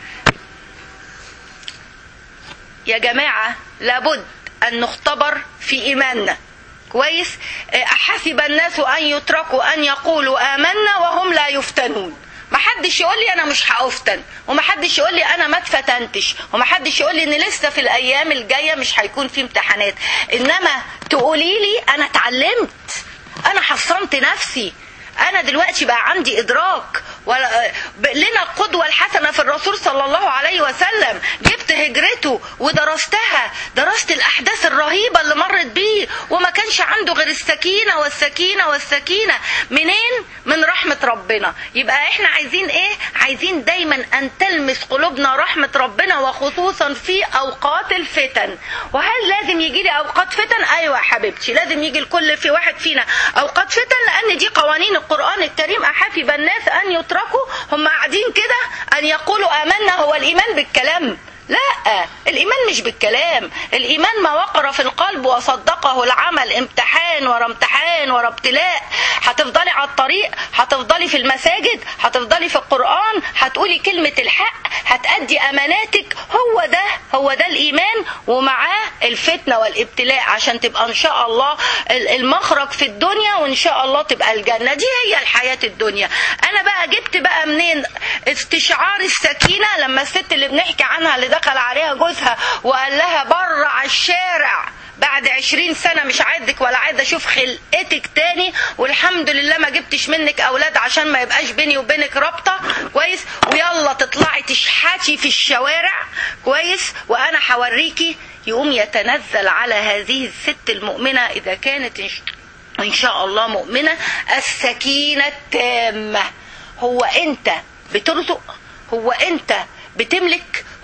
يا جماعة لابد أن نختبر في إيماننا كويس أحسب الناس أن يتركوا أن يقولوا آمنا وهم لا يفتنون ما حدش يقول لي انا مش هافتن وما حدش يقول لي انا ما اتفتنتش وما حدش يقول لي ان لسه في الايام الجايه مش هيكون في امتحانات انما تقولي لي انا اتعلمت انا حصنت نفسي انا دلوقتي بقى عندي ادراك ولا لنا القدوة الحسنة في الرسول صلى الله عليه وسلم جبت هجرته ودرستها درست الأحداث الرهيبة اللي مرت بيه وما كانش عنده غير السكينة والسكينة والسكينة منين؟ من رحمة ربنا يبقى احنا عايزين ايه؟ عايزين دايما أن تلمس قلوبنا رحمة ربنا وخصوصا في أوقات الفتن وهل لازم يجي لي أوقات فتن؟ أيوة يا حبيبتي لازم يجي الكل في واحد فينا أوقات فتن لأن دي قوانين القرآن الكريم أحسب الناس أن يتركوا هم قاعدين كده أن يقولوا آمنا هو الإيمان بالكلام لا الإيمان مش بالكلام الإيمان ما وقر في القلب وصدقه العمل امتحان ورا امتحان ورا ابتلاء هتفضلي على الطريق هتفضلي في المساجد هتفضلي في القرآن هتقولي كلمة الحق هتأدي أماناتك هو ده هو ده الإيمان ومعاه الفتنة والابتلاء عشان تبقى إن شاء الله المخرج في الدنيا وإن شاء الله تبقى الجنة دي هي الحياة الدنيا أنا بقى جبت بقى منين استشعار السكينة لما الست اللي بنحكي عنها اللي دخل عليها جوزها وقال لها بره على الشارع بعد عشرين سنة مش عايزك ولا عايز اشوف خلقتك تاني والحمد لله ما جبتش منك اولاد عشان ما يبقاش بيني وبينك رابطة كويس ويلا تطلعي تشحتي في الشوارع كويس وانا هوريكي يقوم يتنزل على هذه الست المؤمنة اذا كانت ان شاء الله مؤمنة السكينة التامة هو انت بترزق هو انت بتملك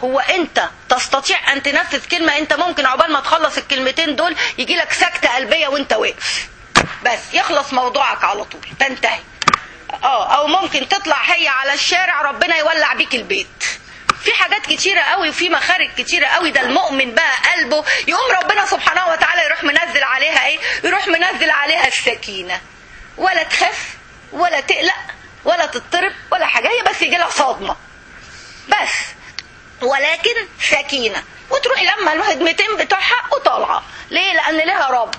هو انت تستطيع ان تنفذ كلمه انت ممكن عقبال ما تخلص الكلمتين دول يجي لك سكته قلبيه وانت واقف بس يخلص موضوعك على طول تنتهي اه او ممكن تطلع هي على الشارع ربنا يولع بيك البيت في حاجات كتيرة قوي وفي مخارج كتيرة قوي ده المؤمن بقى قلبه يقوم ربنا سبحانه وتعالى يروح منزل عليها ايه يروح منزل عليها السكينة ولا تخاف ولا تقلق ولا تضطرب ولا حاجة هي بس يجي لها صدمة بس ولكن سكينة وتروح لما الهدمتين بتوعها وطالعة ليه لأن لها رب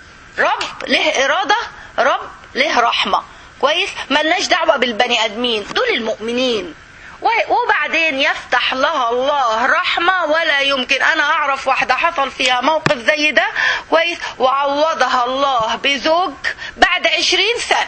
رب له إرادة رب له رحمة كويس ملناش دعوة بالبني آدمين دول المؤمنين وبعدين يفتح لها الله رحمة ولا يمكن أنا أعرف واحدة حصل فيها موقف زي ده كويس وعوضها الله بزوج بعد عشرين سنة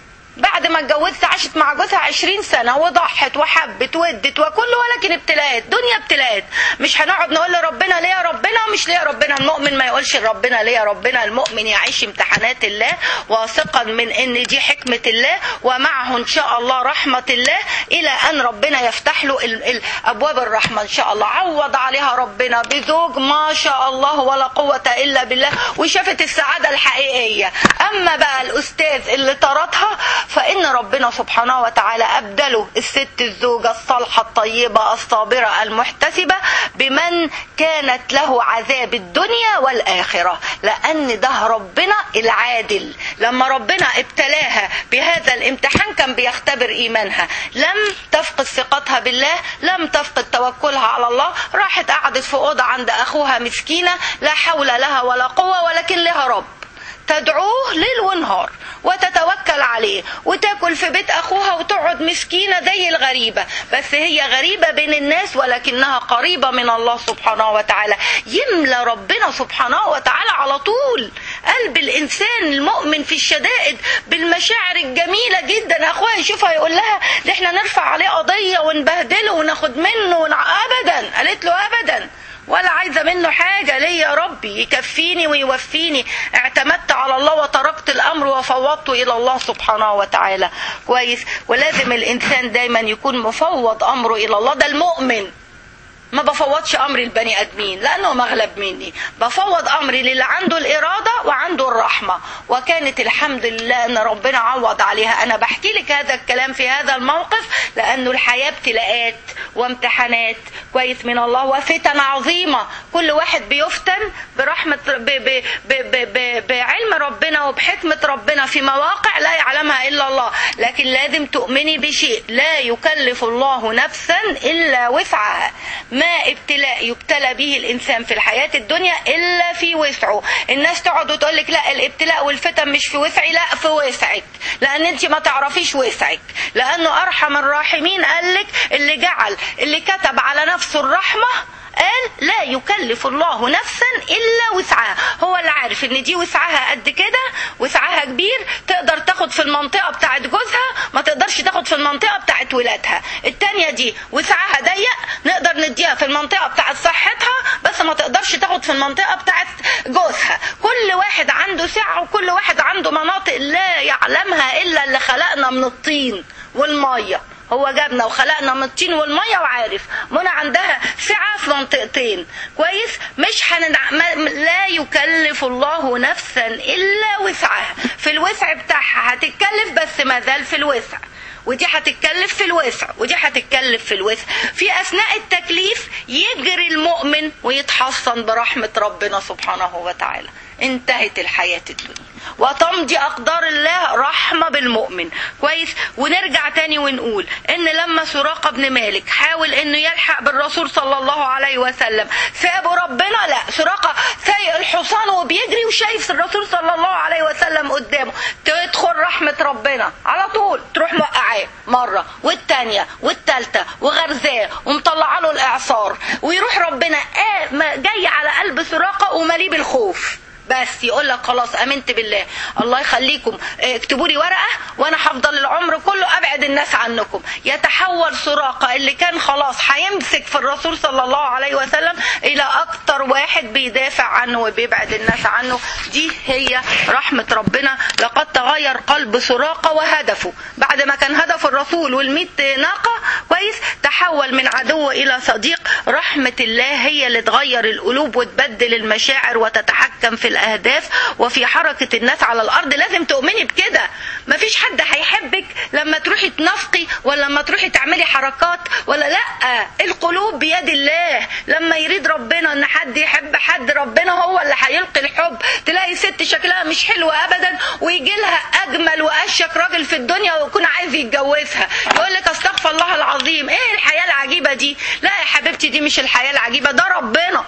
بعد ما اتجوزت عاشت مع جوزها 20 سنه وضحت وحبت ودت وكل ولكن ابتلاءات دنيا ابتلاءات مش هنقعد نقول لربنا ليه يا ربنا مش ليه يا ربنا المؤمن ما يقولش لربنا ليه يا ربنا المؤمن يعيش امتحانات الله واثقا من ان دي حكمه الله ومعه ان شاء الله رحمه الله الى ان ربنا يفتح له ال- ال- ابواب الرحمه ان شاء الله عوض عليها ربنا بزوج ما شاء الله ولا قوه الا بالله وشافت السعاده الحقيقيه اما بقى الاستاذ اللي طردها فإن ربنا سبحانه وتعالى أبدله الست الزوجة الصالحة الطيبة الصابرة المحتسبة بمن كانت له عذاب الدنيا والآخرة لأن ده ربنا العادل لما ربنا ابتلاها بهذا الامتحان كان بيختبر إيمانها لم تفقد ثقتها بالله لم تفقد توكلها على الله راحت قعدت في أوضة عند أخوها مسكينة لا حول لها ولا قوة ولكن لها رب تدعوه ليل ونهار وتتوكل عليه وتاكل في بيت اخوها وتقعد مسكينه زي الغريبه بس هي غريبه بين الناس ولكنها قريبه من الله سبحانه وتعالى يملى ربنا سبحانه وتعالى على طول قلب الانسان المؤمن في الشدائد بالمشاعر الجميله جدا اخوها يشوفها يقول لها ده احنا نرفع عليه قضيه ونبهدله وناخد منه ونع... ابدا قالت له ابدا ولا عايزة منه حاجة ليه يا ربي يكفيني ويوفيني اعتمدت على الله وتركت الأمر وفوضته إلى الله سبحانه وتعالى كويس ولازم الإنسان دايما يكون مفوض أمره إلى الله ده المؤمن ما بفوضش امري البني ادمين لانه مغلب مني بفوض امري للي عنده الاراده وعنده الرحمه وكانت الحمد لله ان ربنا عوض عليها انا بحكي لك هذا الكلام في هذا الموقف لانه الحياه ابتلاءات وامتحانات كويس من الله وفتن عظيمه كل واحد بيفتن برحمه ب ب ب ب ب بعلم ربنا وبحكمه ربنا في مواقع لا يعلمها الا الله لكن لازم تؤمني بشيء لا يكلف الله نفسا الا وسعها ما ابتلاء يبتلى به الانسان في الحياه الدنيا الا في وسعه الناس تقعد وتقول لك لا الابتلاء والفتن مش في وسعي لا في وسعك لان انت ما تعرفيش وسعك لانه ارحم الراحمين قال لك اللي جعل اللي كتب على نفسه الرحمه قال لا يكلف الله نفسا الا وسعها هو اللي عارف ان دي وسعها قد كده وسعها كبير تقدر تاخد في المنطقه بتاعت جوزها ما تقدرش تاخد في المنطقه بتاعت ولادها التانية دي وسعها ضيق نقدر نديها في المنطقه بتاعت صحتها بس ما تقدرش تاخد في المنطقه بتاعت جوزها كل واحد عنده سعه وكل واحد عنده مناطق لا يعلمها الا اللي خلقنا من الطين والميه هو جابنا وخلقنا من الطين والميه وعارف منى عندها سعه في منطقتين كويس مش هندع... ما... لا يكلف الله نفسا الا وسعها في الوسع بتاعها هتتكلف بس ما زال في الوسع ودي هتتكلف في الوسع ودي هتتكلف في الوسع في اثناء التكليف يجري المؤمن ويتحصن برحمه ربنا سبحانه وتعالى انتهت الحياه الدنيا وتمضي اقدار الله رحمه بالمؤمن كويس ونرجع تاني ونقول ان لما سراقه بن مالك حاول انه يلحق بالرسول صلى الله عليه وسلم سابوا ربنا لا سراقه سايق الحصان وبيجري وشايف الرسول صلى الله عليه وسلم قدامه تدخل رحمه ربنا على طول تروح موقعاه مره والتانيه والتالته وغرزاه ومطلعه له الاعصار ويروح ربنا آه جاي على قلب سراقه ومليه بالخوف بس يقول لك خلاص امنت بالله الله يخليكم اه، اكتبوا لي ورقه وانا هفضل العمر كله ابعد الناس عنكم يتحول سراقه اللي كان خلاص هيمسك في الرسول صلى الله عليه وسلم الى اكتر واحد بيدافع عنه وبيبعد الناس عنه دي هي رحمه ربنا لقد تغير قلب سراقه وهدفه بعد ما كان هدف الرسول والميت ناقه كويس تحول من عدو الى صديق رحمه الله هي اللي تغير القلوب وتبدل المشاعر وتتحكم في الاهداف وفي حركه الناس على الارض لازم تؤمني بكده مفيش حد هيحبك لما تروحي تنافقي ولا لما تروحي تعملي حركات ولا لا القلوب بيد الله لما يريد ربنا ان حد يحب حد ربنا هو اللي هيلقي الحب تلاقي ست شكلها مش حلوه ابدا ويجي لها اجمل واشيك راجل في الدنيا ويكون عايز يتجوزها يقول لك استغفر الله العظيم ايه الحياه العجيبه دي لا يا حبيبتي دي مش الحياه العجيبه ده ربنا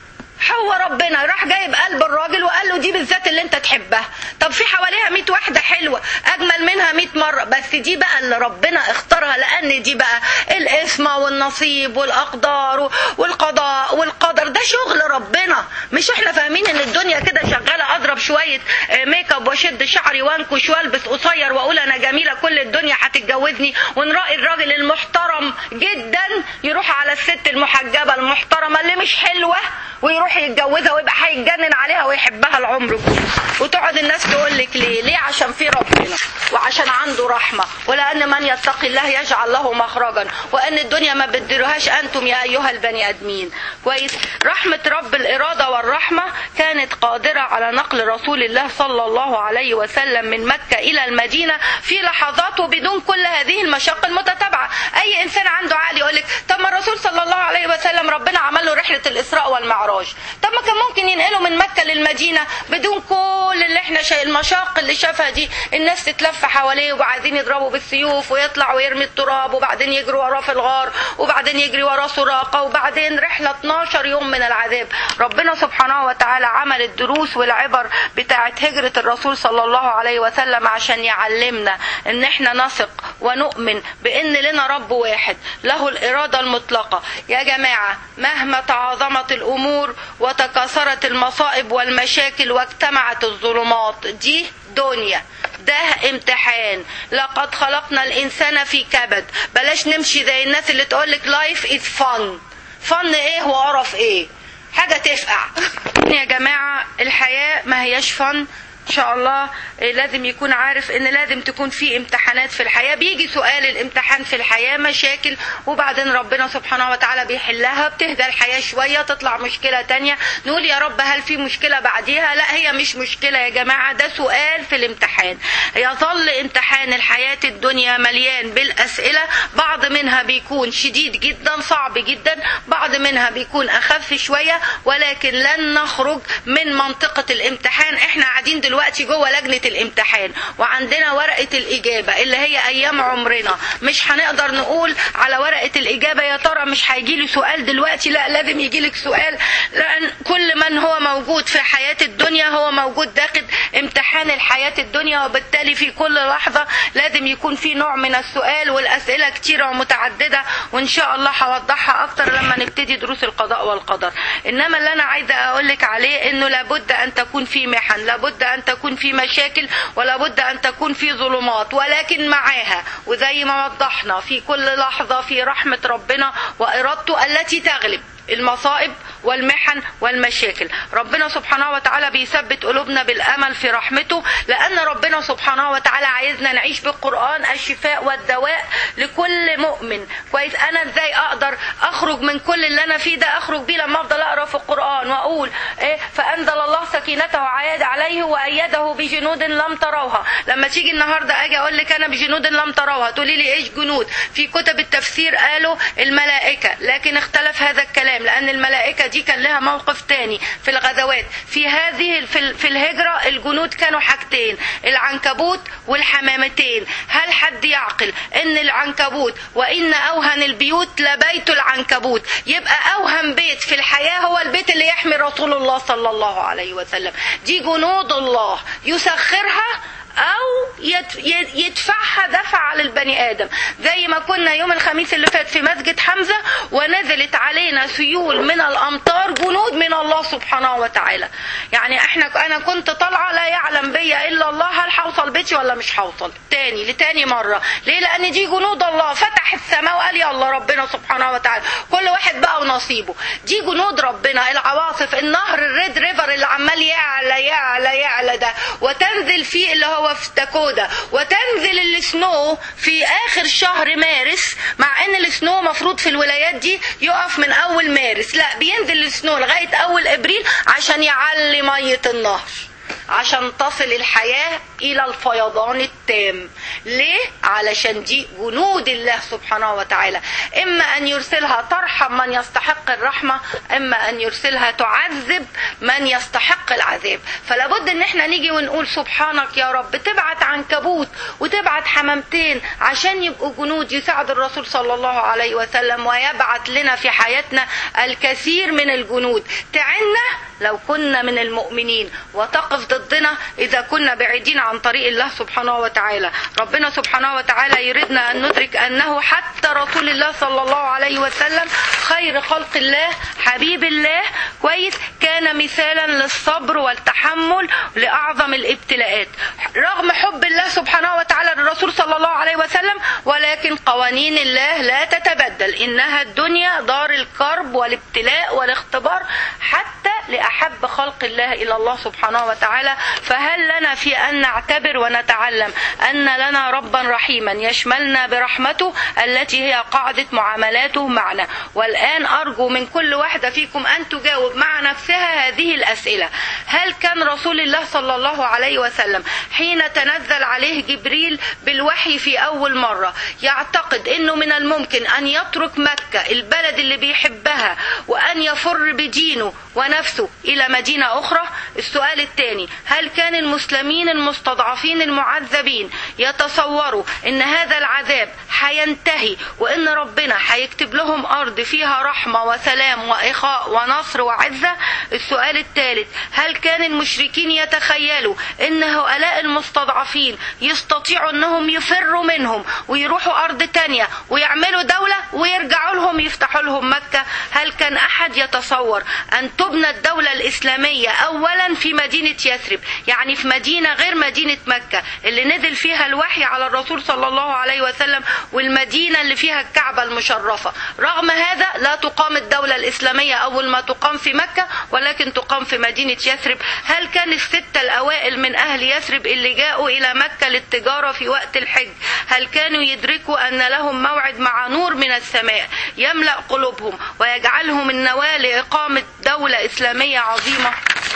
هو ربنا راح جايب قلب الراجل وقال له دي بالذات اللي انت تحبها طب في حواليها 100 واحده حلوه اجمل منها 100 مره بس دي بقى اللي ربنا اختارها لان دي بقى الاسمه والنصيب والاقدار والقضاء والقدر ده شغل ربنا مش احنا فاهمين ان الدنيا كده شغاله اضرب شويه آه، ميك اب واشد شعري وانكش والبس قصير واقول انا جميله كل الدنيا هتتجوزني ونراقي الراجل المحترم جدا يروح على الست المحجبه المحترمه اللي مش حلوه ويروح يتجوزها ويبقى هيتجنن عليها ويحبها العمر كله وتقعد الناس تقول لك ليه ليه عشان في ربنا وعشان عنده رحمه ولان من يتقي الله يجعل له مخرجا وان الدنيا ما بتديروهاش انتم يا ايها البني ادمين كويس رحمه رب الاراده والرحمه كانت قادره على نقل رسول الله صلى الله عليه وسلم من مكه الى المدينه في لحظات وبدون كل هذه المشاق المتتابعه اي انسان عنده عقل يقول لك طب ما الرسول صلى الله عليه وسلم ربنا عمل له رحله الاسراء والمعراج طب ما كان ممكن ينقله من مكه للمدينه بدون كل اللي احنا شايف المشاق اللي شافها دي الناس تتلف حواليه وعايزين يضربوا بالسيوف ويطلع ويرمي التراب وبعدين يجري وراه في الغار وبعدين يجري وراه سراقه وبعدين رحله 12 يوم من العذاب ربنا سبحانه وتعالى عمل الدروس والعبر بتاعه هجره الرسول صلى الله عليه وسلم عشان يعلمنا ان احنا نثق ونؤمن بان لنا رب واحد له الاراده المطلقه يا جماعه مهما تعاظمت الامور وتكاثرت المصائب والمشاكل واجتمعت الظلمات دي دنيا ده امتحان لقد خلقنا الانسان في كبد بلاش نمشي زي الناس اللي تقولك لايف از فن فن ايه وقرف ايه حاجه تفقع يا جماعه الحياه ما هياش فن ان شاء الله إيه، لازم يكون عارف ان لازم تكون في امتحانات في الحياه بيجي سؤال الامتحان في الحياه مشاكل وبعدين ربنا سبحانه وتعالى بيحلها بتهدى الحياه شويه تطلع مشكله تانية نقول يا رب هل في مشكله بعديها لا هي مش مشكله يا جماعه ده سؤال في الامتحان يظل امتحان الحياه الدنيا مليان بالاسئله بعض منها بيكون شديد جدا صعب جدا بعض منها بيكون اخف شويه ولكن لن نخرج من منطقه الامتحان احنا قاعدين دلوقتي جوه لجنه الامتحان وعندنا ورقه الاجابه اللي هي ايام عمرنا مش هنقدر نقول على ورقه الاجابه يا ترى مش هيجي لي سؤال دلوقتي لا لازم يجي لك سؤال لان كل من هو موجود في حياه الدنيا هو موجود داخل امتحان الحياه الدنيا وبالتالي في كل لحظه لازم يكون في نوع من السؤال والاسئله كتيره ومتعدده وان شاء الله هوضحها اكتر لما نبتدي دروس القضاء والقدر انما اللي انا عايزه اقول لك عليه انه لابد ان تكون في محن لابد ان تكون في مشاكل ولابد ان تكون في ظلمات ولكن معاها وزي ما وضحنا في كل لحظه في رحمه ربنا وارادته التي تغلب المصائب والمحن والمشاكل ربنا سبحانه وتعالى بيثبت قلوبنا بالامل في رحمته لان ربنا سبحانه وتعالى عايزنا نعيش بالقران الشفاء والدواء لكل مؤمن كويس انا ازاي اقدر اخرج من كل اللي انا فيه ده اخرج بيه لما افضل اقرا في القران واقول ايه فانزل الله سكينته عاد عليه وايده بجنود لم تروها لما تيجي النهارده اجي اقول لك انا بجنود لم تروها تقولي لي ايش جنود في كتب التفسير قالوا الملائكه لكن اختلف هذا الكلام لان الملائكه دي كان لها موقف تاني في الغزوات في هذه في, في الهجره الجنود كانوا حاجتين العنكبوت والحمامتين هل حد يعقل ان العنكبوت وان اوهن البيوت لبيت العنكبوت يبقى اوهن بيت في الحياه هو البيت اللي يحمي رسول الله صلى الله عليه وسلم دي جنود الله يسخرها او يت- يدفعها دفع للبني ادم زي ما كنا يوم الخميس اللي فات في مسجد حمزه ونزلت علينا سيول من الامطار جنود من الله سبحانه وتعالى يعني احنا انا كنت طالعه لا يعلم بيا الا الله هل هوصل بيتي ولا مش هوصل تاني لتاني مره ليه لان دي جنود الله فتح السماء وقال يا الله ربنا سبحانه وتعالى كل واحد بقى ونصيبه دي جنود ربنا العواصف النهر الريد ريفر اللي عمال يعلى يعلى يعلى ده وتنزل فيه اللي هو في داكودا وتنزل السنو في اخر شهر مارس مع ان السنو مفروض في الولايات دي يقف من اول مارس لا بينزل السنو لغايه اول ابريل عشان يعلي ميه النهر عشان تصل الحياة إلى الفيضان التام ليه؟ علشان دي جنود الله سبحانه وتعالى إما أن يرسلها ترحم من يستحق الرحمة إما أن يرسلها تعذب من يستحق العذاب فلابد أن احنا نيجي ونقول سبحانك يا رب تبعت عنكبوت وتبعت حمامتين عشان يبقوا جنود يساعد الرسول صلى الله عليه وسلم ويبعت لنا في حياتنا الكثير من الجنود تعنا لو كنا من المؤمنين وتقف ضدنا إذا كنا بعيدين عن طريق الله سبحانه وتعالى ربنا سبحانه وتعالى يريدنا أن ندرك أنه حتى رسول الله صلى الله عليه وسلم خير خلق الله حبيب الله كويس كان مثالا للصبر والتحمل لأعظم الابتلاءات رغم حب الله سبحانه وتعالى للرسول صلى الله عليه وسلم ولكن قوانين الله لا تتبدل إنها الدنيا دار الكرب والابتلاء والاختبار حتى لأحب خلق الله إلى الله سبحانه وتعالى فهل لنا في أن نعتبر ونتعلم أن لنا ربا رحيما يشملنا برحمته التي هي قاعدة معاملاته معنا والآن أرجو من كل واحدة فيكم أن تجاوب مع نفسها هذه الأسئلة هل كان رسول الله صلى الله عليه وسلم حين تنزل عليه جبريل بالوحي في أول مرة يعتقد أنه من الممكن أن يترك مكة البلد اللي بيحبها وأن يفر بدينه ونفسه إلى مدينة أخرى السؤال الثاني هل كان المسلمين المستضعفين المعذبين يتصوروا أن هذا العذاب هينتهي وأن ربنا هيكتب لهم أرض فيها رحمة وسلام وإخاء ونصر وعزة السؤال الثالث هل كان المشركين يتخيلوا أن هؤلاء المستضعفين يستطيعوا أنهم يفروا منهم ويروحوا أرض تانية ويعملوا دولة ويرجعوا لهم يفتحوا لهم مكة هل كان أحد يتصور أن تبنى الدولة الإسلامية أولا في مدينة يثرب يعني في مدينة غير مدينة مكة اللي نزل فيها الوحي على الرسول صلى الله عليه وسلم والمدينة اللي فيها الكعبة المشرفة رغم هذا لا تقام الدولة الإسلامية أول ما تقام في مكة ولكن تقام في مدينة يثرب هل كان الستة الأوائل من أهل يثرب اللي جاءوا إلى مكة للتجارة في وقت الحج هل كانوا يدركوا أن لهم موعد مع نور من السماء يملأ قلوبهم ويجعلهم النواة لإقامة دولة إسلامية عظيمة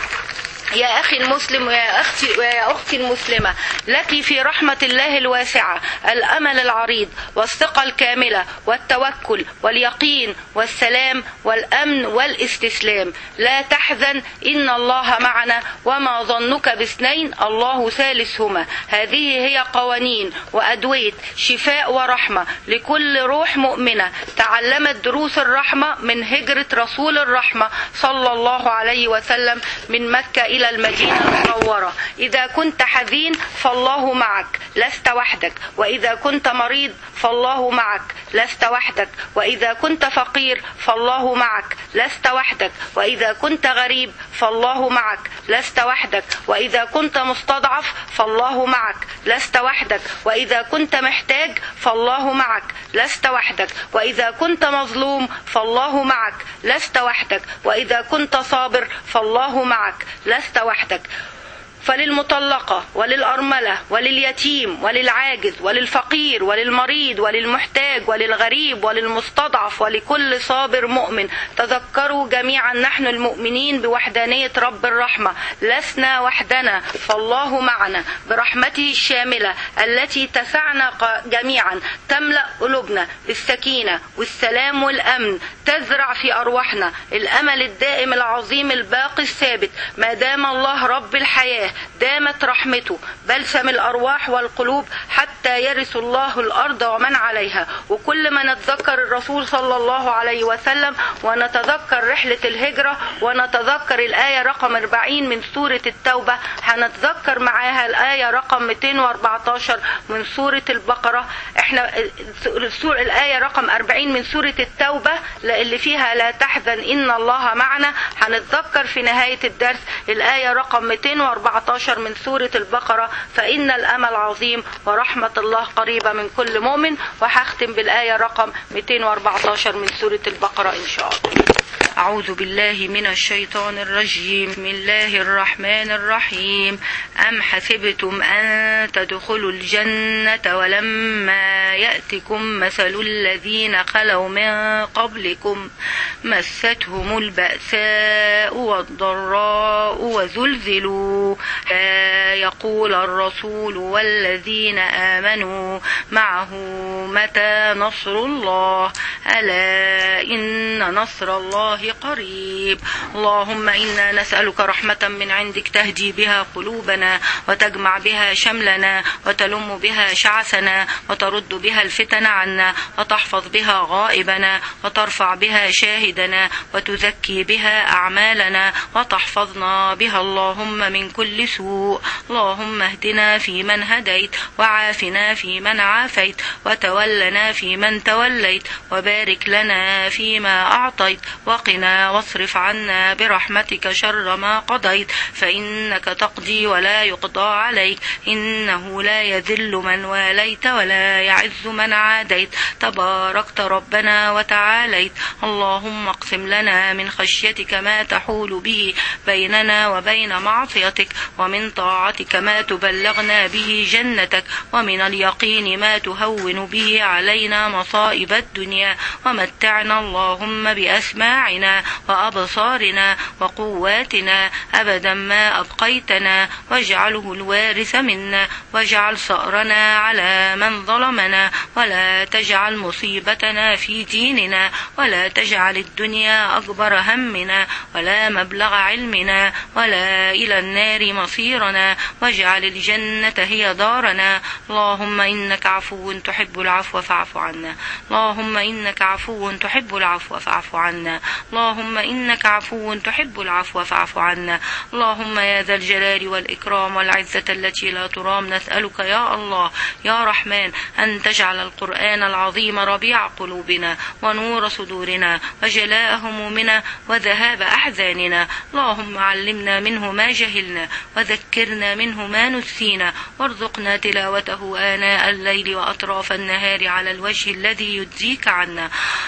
يا أخي المسلم ويا أختي ويا أختي المسلمة لك في رحمة الله الواسعة الأمل العريض والثقة الكاملة والتوكل واليقين والسلام والأمن والاستسلام لا تحزن إن الله معنا وما ظنك باثنين الله ثالثهما هذه هي قوانين وأدوية شفاء ورحمة لكل روح مؤمنة تعلمت دروس الرحمة من هجرة رسول الرحمة صلى الله عليه وسلم من مكة إلى المدينة المنورة إذا كنت حزين فالله معك لست وحدك وإذا كنت مريض فالله معك لست وحدك وإذا كنت فقير فالله معك لست وحدك وإذا كنت غريب فالله معك لست وحدك وإذا كنت مستضعف فالله معك لست وحدك وإذا كنت محتاج فالله معك لست وحدك وإذا كنت مظلوم فالله معك لست وحدك وإذا كنت صابر فالله معك لست وحدك فللمطلقة وللأرملة ولليتيم وللعاجز وللفقير وللمريض وللمحتاج وللغريب وللمستضعف ولكل صابر مؤمن تذكروا جميعا نحن المؤمنين بوحدانية رب الرحمة لسنا وحدنا فالله معنا برحمته الشاملة التي تسعنا جميعا تملأ قلوبنا بالسكينة والسلام والأمن تزرع في أرواحنا الأمل الدائم العظيم الباقي الثابت ما دام الله رب الحياة دامت رحمته بلسم الأرواح والقلوب حتى يرث الله الأرض ومن عليها وكل ما نتذكر الرسول صلى الله عليه وسلم ونتذكر رحلة الهجرة ونتذكر الآية رقم 40 من سورة التوبة هنتذكر معاها الآية رقم 214 من سورة البقرة احنا السورة الآية رقم 40 من سورة التوبة اللي فيها لا تحزن إن الله معنا هنتذكر في نهاية الدرس الآية رقم 214 من سورة البقرة فإن الأمل عظيم ورحمة الله قريبة من كل مؤمن وهختم بالآية رقم 214 من سورة البقرة إن شاء الله أعوذ بالله من الشيطان الرجيم بسم الله الرحمن الرحيم أم حسبتم أن تدخلوا الجنة ولما يأتكم مثل الذين خلوا من قبلكم مستهم البأساء والضراء وزلزلوا يقول الرسول والذين آمنوا معه متى نصر الله ألا إن نصر الله قريب اللهم إنا نسألك رحمة من عندك تهدي بها قلوبنا وتجمع بها شملنا وتلم بها شعثنا وترد بها الفتن عنا وتحفظ بها غائبنا وترفع بها شاهدنا وتزكي بها أعمالنا وتحفظنا بها اللهم من كل سوء اللهم اهدنا فيمن هديت وعافنا فيمن عافيت وتولنا فيمن توليت وبارك لنا فيما أعطيت وقنا واصرف عنا برحمتك شر ما قضيت فإنك تقضي ولا يقضى عليك إنه لا يذل من واليت ولا يعز من عاديت تباركت ربنا وتعاليت اللهم اقسم لنا من خشيتك ما تحول به بيننا وبين معصيتك ومن طاعتك ما تبلغنا به جنتك ومن اليقين ما تهون به علينا مصائب الدنيا ومتعنا اللهم بأسماعنا وأبصارنا وقواتنا أبدا ما أبقيتنا واجعله الوارث منا واجعل ثأرنا على من ظلمنا ولا تجعل مصيبتنا في ديننا ولا تجعل الدنيا أكبر همنا ولا مبلغ علمنا ولا إلى النار مصيرنا واجعل الجنة هي دارنا اللهم إنك عفو تحب العفو فاعف عنا اللهم إنك عفو تحب العفو فاعف عنا اللهم إنك عفو تحب العفو فاعف عنا اللهم يا ذا الجلال والإكرام والعزة التي لا ترام نسألك يا الله يا رحمن أن تجعل القرآن العظيم ربيع قلوبنا ونور صدورنا وجلاء همومنا وذهاب أحزاننا اللهم علمنا منه ما جهلنا وذكرنا منه ما نسينا وارزقنا تلاوته آناء الليل وأطراف النهار على الوجه الذي يجزيك عنا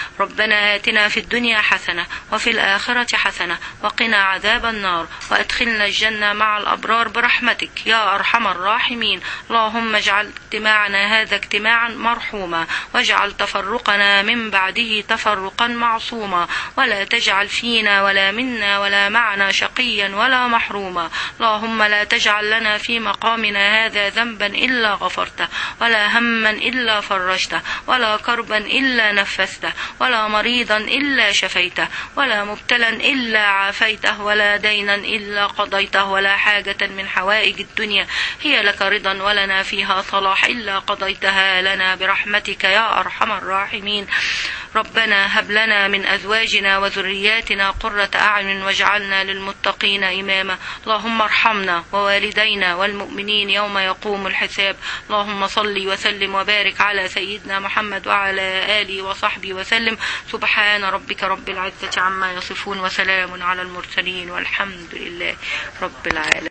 ربنا آتنا في الدنيا حسنة وفي الآخرة حسنة وقنا عذاب النار وأدخلنا الجنة مع الأبرار برحمتك يا أرحم الراحمين اللهم اجعل اجتماعنا هذا اجتماعا مرحوما واجعل تفرقنا من بعده تفرقا معصوما ولا تجعل فينا ولا منا ولا معنا شقيا ولا محروما اللهم لا تجعل لنا في مقامنا هذا ذنبا إلا غفرته ولا هما إلا فرجته ولا كربا إلا نفسته ولا مريضا إلا شفيته ولا مبتلا إلا عافيته ولا دينا إلا قضيته ولا حاجة من حوائج الدنيا هي لك رضا ولنا فيها صلاح إلا قضيتها لنا برحمتك يا أرحم الراحمين ربنا هب لنا من أزواجنا وذرياتنا قرة أعين واجعلنا للمتقين إماما اللهم ارحمنا ووالدينا والمؤمنين يوم يقوم الحساب اللهم صل وسلم وبارك على سيدنا محمد وعلى آله وصحبه وسلم سبحان ربك رب العزة عما يصفون وسلام على المرسلين والحمد لله رب العالمين